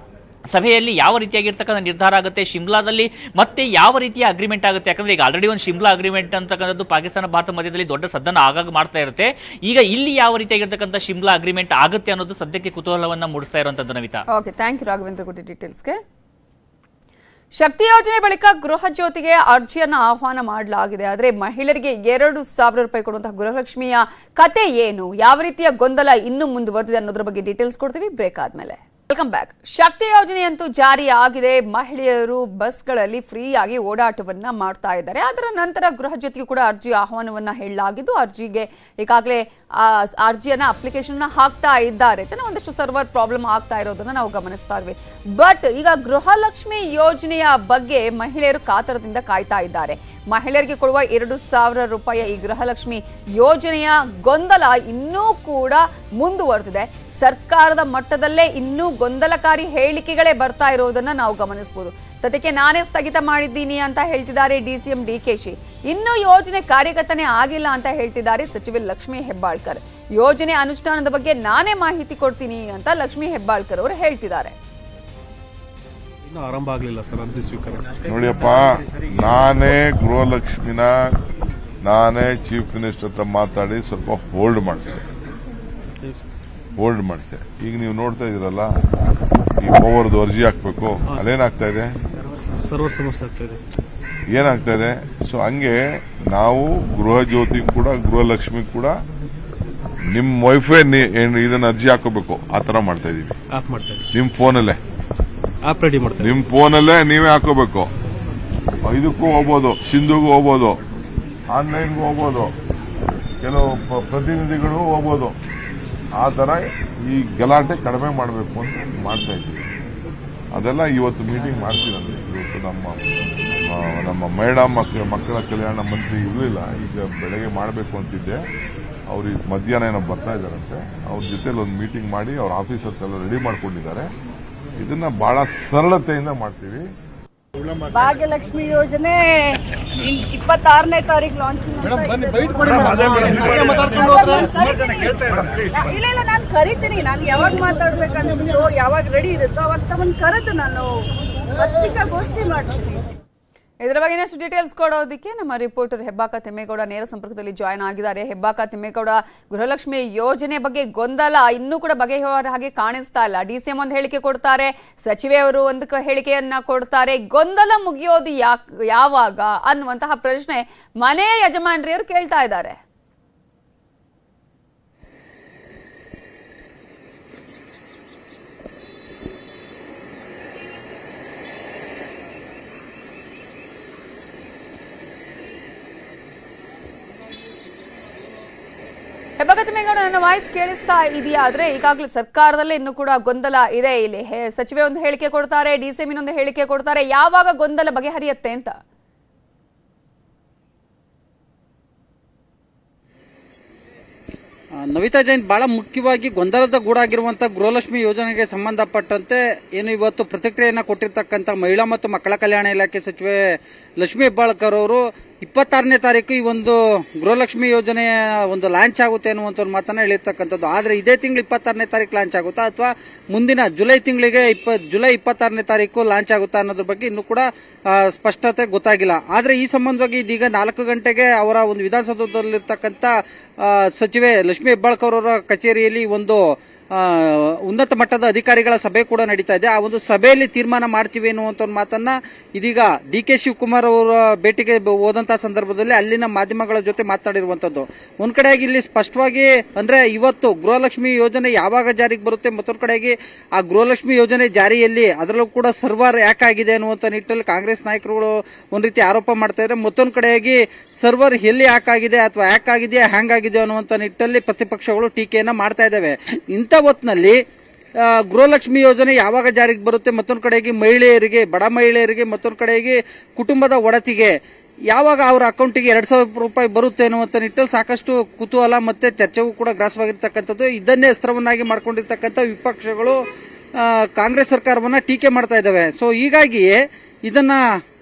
ಸಭೆಯಲ್ಲಿ ಯಾವ ರೀತಿಯಾಗಿರ್ತಕ್ಕಂಥ ನಿರ್ಧಾರ ಆಗುತ್ತೆ ಶಿಮ್ಲಾದಲ್ಲಿ ಮತ್ತೆ ಯಾವ ರೀತಿಯ ಅಗ್ರಿಮೆಂಟ್ ಆಗುತ್ತೆ ಯಾಕಂದ್ರೆ ಈಗ ಆಲ್ರೆಡಿ ಒಂದು ಶಿಮ್ಲಾ ಅಗ್ರಿಮೆಂಟ್ ಅಂತಕ್ಕಂಥದ್ದು ಪಾಕಿಸ್ತಾನ ಭಾರತ ಮಧ್ಯದಲ್ಲಿ ದೊಡ್ಡ ಸದ್ದನ್ನು ಆಗಾಗ ಮಾಡ್ತಾ ಇರುತ್ತೆ ಈಗ ಇಲ್ಲಿ ಯಾವ ರೀತಿಯಾಗಿರ್ತಕ್ಕಂಥ ಶಿಮ್ಲಾ ಅಗ್ರಿಮೆಂಟ್ ಆಗುತ್ತೆ ಅನ್ನೋದು ಸದ್ಯಕ್ಕೆ ಕುತೂಹಲವನ್ನ ಮೂಡಿಸ್ತಾ ಇರುವಂತದ್ದು Navita okay thank you Raghavendra Gudi ಡೀಟೇಲ್ಸ್ಗೆ ಶಕ್ತಿ ಯೋಜನೆ ಬಳಿಕ ಗೃಹ ಜ್ಯೋತಿಗೆ ಅರ್ಜಿಯನ್ನ ಆಹ್ವಾನ ಮಾಡಲಾಗಿದೆ ಆದರೆ ಮಹಿಳೆಯರಿಗೆ ಎರಡು ಸಾವಿರ ರೂಪಾಯಿ ಕೊಡುವಂತಹ ಗೃಹಲಕ್ಷ್ಮಿಯ ಕತೆ ಏನು ಯಾವ ರೀತಿಯ ಗೊಂದಲ ಇನ್ನೂ ಮುಂದುವರೆದಿದೆ ಅನ್ನೋದ್ರ ಬಗ್ಗೆ ಡೀಟೇಲ್ಸ್ ಕೊಡ್ತೀವಿ ಬ್ರೇಕ್ ಆದ್ಮೇಲೆ ವೆಲ್ಕಮ್ ಬ್ಯಾಕ್ ಶಕ್ತಿ ಯೋಜನೆಯಂತೂ ಜಾರಿ ಆಗಿದೆ ಮಹಿಳೆಯರು ಬಸ್ಗಳಲ್ಲಿ ಫ್ರೀ ಆಗಿ ಓಡಾಟವನ್ನ ಮಾಡ್ತಾ ಇದ್ದಾರೆ ಅದರ ನಂತರ ಗೃಹ ಜ್ಯೋತಿಗೂ ಕೂಡ ಅರ್ಜಿ ಆಹ್ವಾನವನ್ನ ಹೇಳಲಾಗಿದ್ದು ಅರ್ಜಿಗೆ ಈಗಾಗಲೇ ಆ ಅರ್ಜಿಯನ್ನ ಅಪ್ಲಿಕೇಶನ್ ಹಾಕ್ತಾ ಇದ್ದಾರೆ ಜನ ಒಂದಷ್ಟು ಸರ್ವರ್ ಪ್ರಾಬ್ಲಮ್ ಆಗ್ತಾ ಇರೋದನ್ನ ನಾವು ಗಮನಿಸ್ತಾ ಇದ್ವಿ ಬಟ್ ಈಗ ಗೃಹಲಕ್ಷ್ಮಿ ಯೋಜನೆಯ ಬಗ್ಗೆ ಮಹಿಳೆಯರು ಕಾತರದಿಂದ ಕಾಯ್ತಾ ಇದ್ದಾರೆ ಮಹಿಳೆಯರಿಗೆ ಕೊಡುವ ಎರಡು ಸಾವಿರ ರೂಪಾಯಿ ಈ ಗೃಹಲಕ್ಷ್ಮಿ ಯೋಜನೆಯ ಗೊಂದಲ ಇನ್ನೂ ಕೂಡ ಮುಂದುವರೆದಿದೆ ಸರ್ಕಾರದ ಮಟ್ಟದಲ್ಲೇ ಇನ್ನೂ ಗೊಂದಲಕಾರಿ ಹೇಳಿಕೆಗಳೇ ಬರ್ತಾ ಇರೋದನ್ನ ನಾವು ಗಮನಿಸಬಹುದು ಸದ್ಯಕ್ಕೆ ನಾನೇ ಸ್ಥಗಿತ ಮಾಡಿದ್ದೀನಿ ಅಂತ ಹೇಳ್ತಿದ್ದಾರೆ ಡಿಸಿಎಂ ಡಿಕೆಶಿ ಇನ್ನೂ ಯೋಜನೆ ಕಾರ್ಯಗತನೆ ಆಗಿಲ್ಲ ಅಂತ ಹೇಳ್ತಿದ್ದಾರೆ ಸಚಿವೆ ಲಕ್ಷ್ಮೀ ಹೆಬ್ಬಾಳ್ಕರ್ ಯೋಜನೆ ಅನುಷ್ಠಾನದ ಬಗ್ಗೆ ನಾನೇ ಮಾಹಿತಿ ಕೊಡ್ತೀನಿ ಅಂತ ಲಕ್ಷ್ಮೀ ಹೆಬ್ಬಾಳ್ಕರ್ ಅವರು ಹೇಳ್ತಿದ್ದಾರೆ ಇನ್ನೂ ಆರಂಭ ಆಗಲಿಲ್ಲ ಸರ್ ಅರ್ಜಿ ಸ್ವೀಕಾರ ನೋಡಿಯಪ್ಪ ನಾನೇ ಗೃಹಲಕ್ಷ್ಮಿನ ನಾನೇ ಚೀಫ್ ಮಿನಿಸ್ಟರ್ ಹತ್ರ ಮಾತಾಡಿ ಸ್ವಲ್ಪ ಹೋಲ್ಡ್ ಮಾಡಿಸಿದೆ ಹೋಲ್ಡ್ ಮಾಡಿಸಿದೆ ಈಗ ನೀವು ನೋಡ್ತಾ ಇದೀರಲ್ಲ ಈ ಪವರ್ದು ಅರ್ಜಿ ಹಾಕ್ಬೇಕು ಅದೇನಾಗ್ತಾ ಇದೆ ಸರ್ವರ್ ಸಮಸ್ಯೆ ಆಗ್ತಾ ಇದೆ ಸರ್ ಏನಾಗ್ತಾ ಇದೆ ಸೊ ಹಂಗೆ ನಾವು ಗೃಹ ಜ್ಯೋತಿ ಕೂಡ ಗೃಹಲಕ್ಷ್ಮಿ ಕೂಡ ನಿಮ್ ವೈಫೈ ಇದನ್ನ ಅರ್ಜಿ ಹಾಕೋಬೇಕು ಆ ತರ ಮಾಡ್ತಾ ಇದೀವಿ ಆಪ್ ಮಾಡ್ತಾ ಇದ್ದೀವಿ ನಿಮ್ ಫೋನಲ್ಲೇ ಆಪ್ ರೆಡಿ ಮಾಡ್ತಾ ಇದ್ದೀವಿ ನಿಮ್ ಫೋನಲ್ಲೇ ನೀವೇ ಹಾಕೋಬೇಕು ಇದಕ್ಕೂ ಹೋಗ್ಬೋದು ಸಿಂಧುಗೂ ಹೋಗ್ಬೋದು ಆನ್ಲೈನ್ಗೂ ಹೋಗ್ಬೋದು ಕೆಲವು ಪ- ಪ್ರತಿನಿಧಿಗಳು ಹೋಗ್ಬೋದು ಆ ತರ ಈ ಗಲಾಟೆ ಕಡಿಮೆ ಮಾಡಬೇಕು ಅಂತ ಮಾಡ್ತಾ ಇದ್ದೀವಿ ಅದೆಲ್ಲ ಇವತ್ತು ಮೀಟಿಂಗ್ ಮಾಡ್ತೀರಂತೆ ಇವತ್ತು ನಮ್ಮ ಆ, ನಮ್ಮ ಮಹಿಳಾ ಮಕ್ಕಳ ಮಕ್ಕಳ ಕಲ್ಯಾಣ ಮಂತ್ರಿ ಇರಲಿಲ್ಲ ಈಗ ಬೆಳಗ್ಗೆ ಮಾಡಬೇಕು ಅಂತಿದ್ದೆ ಅವ್ರು ಈಗ ಮಧ್ಯಾಹ್ನ ಏನೋ ಬರ್ತಾ ಇದ್ದಾರಂತೆ ಅವ್ರ ಜೊತೆಲಿ ಒಂದು ಮೀಟಿಂಗ್ ಮಾಡಿ ಅವ್ರ ಆಫೀಸರ್ಸ್ ಎಲ್ಲ ರೆಡಿ ಮಾಡ್ಕೊಂಡಿದ್ದಾರೆ ಇದನ್ನ ಬಹಳ ಸರಳತೆಯಿಂದ ಮಾಡ್ತೀವಿ ಭಾಗ್ಯಲಕ್ಷ್ಮಿ ಯೋಜನೆ ಇನ್- ಇಪ್ಪತ್ತಾರನೇ ತಾರೀಕು ಲಾಂಚಿಂಗ್ ಇಲ್ಲ ಇಲ್ಲ ನಾನು ಕರಿತೀನಿ ನಾನು ಯಾವಾಗ ಮಾತಾಡ್ಬೇಕು ಅನ್ಸುತ್ತೋ ಯಾವಾಗ ರೆಡಿ ಇರುತ್ತೋ ಅವಾಗ ತಮ್ಮನ್ನ ಕರೆದು ನಾನು ಪತ್ರಿಕಾಗೋಷ್ಠಿ ಮಾಡ್ತೀನಿ ಇದರ ಬಗ್ಗೆ ಇನ್ನಷ್ಟು ಡೀಟೇಲ್ಸ್ ಕೊಡೋದಕ್ಕೆ ನಮ್ಮ ರಿಪೋರ್ಟರ್ ಹೆಬ್ಬಾಕ ತಿಮ್ಮೇಗೌಡ ನೇರ ಸಂಪರ್ಕದಲ್ಲಿ ಜಾಯ್ನ್ ಆಗಿದ್ದಾರೆ ಹೆಬ್ಬಾಕ ತಿಮ್ಮೇಗೌಡ ಗೃಹಲಕ್ಷ್ಮಿ ಯೋಜನೆ ಬಗ್ಗೆ ಗೊಂದಲ ಇನ್ನೂ ಕೂಡ ಬಗೆಹರ ಹಾಗೆ ಕಾಣಿಸ್ತಾ ಇಲ್ಲ ಡಿ ಸಿ ಎಂ ಒಂದು ಹೇಳಿಕೆ ಕೊಡ್ತಾರೆ ಸಚಿವೆಯವರು ಒಂದು ಕ- ಹೇಳಿಕೆಯನ್ನ ಕೊಡ್ತಾರೆ ಗೊಂದಲ ಮುಗಿಯೋದು ಯಾಕ್ ಯಾವಾಗ ಅನ್ನುವಂತಹ ಪ್ರಶ್ನೆ ಮನೆಯ ಯಜಮಾನ್ರಿಯರು ಕೇಳ್ತಾ ಇದ್ದಾರೆ ಹೆಬ್ಬಾಕ ತಿಮ್ಮೇಗೌಡ ನನ್ನ ವಾಯ್ಸ್ ಕೇಳಿಸ್ತಾ ಇದೆಯಾ ಆದ್ರೆ ಈಗಾಗಲೇ ಸರ್ಕಾರದಲ್ಲೇ ಇನ್ನೂ ಕೂಡ ಗೊಂದಲ ಇದೆ ಇಲ್ಲಿ ಹೇ- ಸಚಿವೆ ಒಂದು ಹೇಳಿಕೆ ಕೊಡ್ತಾರೆ ಡಿ ಸಿ ಎಂ ಇನ್ನೊಂದು ಹೇಳಿಕೆ ಕೊಡ್ತಾರೆ ಯಾವಾಗ ಗೊಂದಲ ಬಗೆಹರಿಯುತ್ತೆ ಅಂತ ಆ, ನವಿತಾ ಜೈನ್ ಬಹಳ ಮುಖ್ಯವಾಗಿ ಗೊಂದಲದ ಗೂಡಾಗಿರುವಂತ ಗೃಹಲಕ್ಷ್ಮಿ ಯೋಜನೆಗೆ ಸಂಬಂಧಪಟ್ಟಂತೆ ಏನು ಇವತ್ತು ಪ್ರತಿಕ್ರಿಯೆಯನ್ನ ಕೊಟ್ಟಿರ್ತಕ್ಕಂಥ ಮಹಿಳಾ ಮತ್ತು ಮಕ್ಕಳ ಕಲ್ಯಾಣ ಇಲಾಖೆ ಸಚಿವೆ ಲಕ್ಷ್ಮೀ ಹೆಬ್ಬಾಳ್ಕರ್ ಅವರು ಇಪ್ಪತ್ತಾರನೇ ತಾರೀಕು ಈ ಒಂದು ಗೃಹಲಕ್ಷ್ಮಿ ಯೋಜನೆಯ ಒಂದು ಲಾಂಚ್ ಆಗುತ್ತೆ ಅನ್ನುವಂಥ ಒಂದು ಮಾತನ್ನ ಹೇಳಿರ್ತಕ್ಕಂಥದ್ದು ಆದ್ರೆ ಇದೇ ತಿಂಗಳು ಇಪ್ಪತ್ತಾರನೇ ತಾರೀಕು ಲಾಂಚ್ ಆಗುತ್ತಾ ಅಥವಾ ಮುಂದಿನ ಜುಲೈ ತಿಂಗಳಿಗೆ ಇಪ್ಪ ಜುಲೈ ಇಪ್ಪತ್ತಾರನೇ ತಾರೀಕು ಲಾಂಚ್ ಆಗುತ್ತಾ ಅನ್ನೋದ್ರ ಬಗ್ಗೆ ಇನ್ನೂ ಕೂಡ ಆ, ಸ್ಪಷ್ಟತೆ ಗೊತ್ತಾಗಿಲ್ಲ ಆದ್ರೆ ಈ ಸಂಬಂಧವಾಗಿ ಇದೀಗ ನಾಲ್ಕು ಗಂಟೆಗೆ ಅವರ ಒಂದು ವಿಧಾನಸೌಧದಲ್ಲಿರ್ತಕ್ಕಂಥ ಆ, ಸಚಿವೆ ಲಕ್ಷ್ಮೀ ಹೆಬ್ಬಾಳ್ಕರ್ ಅವರ ಕಚೇರಿಯಲ್ಲಿ ಒಂದು ಆ, ಉನ್ನತ ಮಟ್ಟದ ಅಧಿಕಾರಿಗಳ ಸಭೆ ಕೂಡ ನಡೀತಾ ಇದೆ ಆ ಒಂದು ಸಭೆಯಲ್ಲಿ ತೀರ್ಮಾನ ಮಾಡ್ತೀವಿ ಅನ್ನುವಂತ ಒಂದು ಮಾತನ್ನ ಇದೀಗ ಡಿ ಕೆ ಶಿವಕುಮಾರ್ ಅವರ ಭೇಟಿಗೆ ಬ- ಹೋದಂತಹ ಸಂದರ್ಭದಲ್ಲಿ ಅಲ್ಲಿನ ಮಾಧ್ಯಮಗಳ ಜೊತೆ ಮಾತನಾಡಿರುವಂತದ್ದು ಒಂದ್ ಕಡೆಯಾಗಿ ಇಲ್ಲಿ ಸ್ಪಷ್ಟವಾಗಿ ಅಂದ್ರೆ ಇವತ್ತು ಗೃಹಲಕ್ಷ್ಮಿ ಯೋಜನೆ ಯಾವಾಗ ಜಾರಿಗೆ ಬರುತ್ತೆ ಮತ್ತೊಂದು ಕಡೆಯಾಗಿ ಆ ಗೃಹಲಕ್ಷ್ಮಿ ಯೋಜನೆ ಜಾರಿಯಲ್ಲಿ ಅದರಲ್ಲೂ ಕೂಡ ಸರ್ವರ್ ಯಾಕಾಗಿದೆ ಅನ್ನುವಂತ ನಿಟ್ಟಿನಲ್ಲಿ ಕಾಂಗ್ರೆಸ್ ನಾಯಕರುಗಳು ಒಂದ್ ರೀತಿ ಆರೋಪ ಮಾಡ್ತಾ ಇದ್ದಾರೆ ಮತ್ತೊಂದು ಕಡೆಯಾಗಿ ಸರ್ವರ್ ಎಲ್ಲಿ ಯಾಕಾಗಿದೆ ಅಥವಾ ಯಾಕಾಗಿದೆ ಹ್ಯಾಂಗ್ ಆಗಿದೆ ಅನ್ನುವಂತ ನಿಟ್ಟಿನಲ್ಲಿ ಪ್ರತಿಪಕ್ಷಗಳು ಟೀಕೆಯನ್ನ ಮಾಡ್ತಾ ಇದ್ದಾವೆ ಇಂಥ ಹೊತ್ನಲ್ಲಿ ಆ, ಗೃಹಲಕ್ಷ್ಮಿ ಯೋಜನೆ ಯಾವಾಗ ಜಾರಿಗೆ ಬರುತ್ತೆ ಮತ್ತೊಂದು ಕಡೆಗೆ ಮಹಿಳೆಯರಿಗೆ ಬಡ ಮಹಿಳೆಯರಿಗೆ ಮತ್ತೊಂದು ಕಡೆಗೆ ಕುಟುಂಬದ ಒಡತಿಗೆ ಯಾವಾಗ ಅವರ ಅಕೌಂಟಿಗೆ ಎರಡ್ ಸಾವಿರ ರೂಪಾಯಿ ಬರುತ್ತೆ ಅನ್ನುವಂತ ನಿಟ್ಟಲ್ಲಿ ಸಾಕಷ್ಟು ಕುತೂಹಲ ಮತ್ತೆ ಚರ್ಚೆಗೂ ಕೂಡ ಗ್ರಾಸವಾಗಿರ್ತಕ್ಕಂಥದ್ದು ಇದನ್ನೇ ಅಸ್ತ್ರವನ್ನಾಗಿ ಮಾಡ್ಕೊಂಡಿರ್ತಕ್ಕಂಥ ವಿಪಕ್ಷಗಳು ಆ, ಕಾಂಗ್ರೆಸ್ ಸರ್ಕಾರವನ್ನ ಟೀಕೆ ಮಾಡ್ತಾ ಇದ್ದಾವೆ ಸೊ ಹೀಗಾಗಿಯೇ ಇದನ್ನ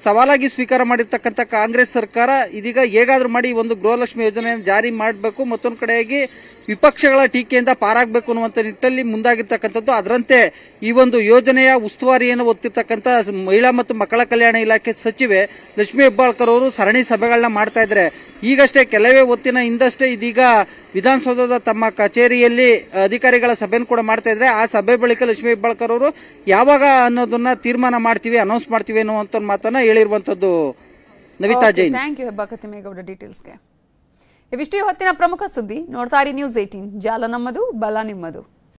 ಸವಾಲಾಗಿ ಸ್ವೀಕಾರ ಮಾಡಿರ್ತಕ್ಕಂಥ ಕಾಂಗ್ರೆಸ್ ಸರ್ಕಾರ ಇದೀಗ ಹೇಗಾದ್ರೂ ಮಾಡಿ ಈ ಒಂದು ಗೃಹಲಕ್ಷ್ಮಿ ಯೋಜನೆಯನ್ನು ಜಾರಿ ಮಾಡಬೇಕು ಮತ್ತೊಂದು ಕಡೆಯಾಗಿ ವಿಪಕ್ಷಗಳ ಟೀಕೆಯಿಂದ ಪಾರಾಗಬೇಕು ಅನ್ನುವಂಥ ನಿಟ್ಟಲ್ಲಿ ಮುಂದಾಗಿರ್ತಕ್ಕಂಥದ್ದು ಅದರಂತೆ ಈ ಒಂದು ಯೋಜನೆಯ ಉಸ್ತುವಾರಿಯನ್ನು ಒತ್ತಿರ್ತಕ್ಕಂಥ ಮಹಿಳಾ ಮತ್ತು ಮಕ್ಕಳ ಕಲ್ಯಾಣ ಇಲಾಖೆ ಸಚಿವೆ ಲಕ್ಷ್ಮೀ ಹೆಬ್ಬಾಳ್ಕರ್ ಅವರು ಸರಣಿ ಸಭೆಗಳನ್ನ ಮಾಡ್ತಾ ಇದ್ದಾರೆ ಈಗಷ್ಟೇ ಕೆಲವೇ ಹೊತ್ತಿನ ಹಿಂದಷ್ಟೇ ಇದೀಗ ವಿಧಾನಸೌಧದ ತಮ್ಮ ಕಚೇರಿಯಲ್ಲಿ ಅಧಿಕಾರಿಗಳ ಸಭೆಯನ್ನು ಕೂಡ ಮಾಡ್ತಾ ಇದ್ರೆ ಆ ಸಭೆ ಬಳಿಕ ಲಕ್ಷ್ಮೀ ಹೆಬ್ಬಾಳ್ಕರ್ ಅವರು ಯಾವಾಗ ಅನ್ನೋದನ್ನ ತೀರ್ಮಾನ ಮಾಡ್ತೀವಿ ಅನೌನ್ಸ್ ಮಾಡ್ತೀವಿ ಅನ್ನುವಂಥ ಮಾತನ್ನ ಹೇಳಿರುವಂತದ್ದು ನವಿತಾ ಜೈನ್ ಥ್ಯಾಂಕ್ ಯು ಹೆಬ್ಬಾಕ ತಿಮ್ಮೇಗೌಡ ಡೀಟೇಲ್ಸ್ಗೆ ಇವಿಷ್ಟು ಈ ಹೊತ್ತಿನ ಪ್ರಮುಖ ಸುದ್ದಿ ನೋಡ್ತಾ ಇರಿ ನ್ಯೂಸ್ ಏಟೀನ್ ಜಾಲ ನಮ್ಮದು ಬಲ ನಿಮ್ಮದು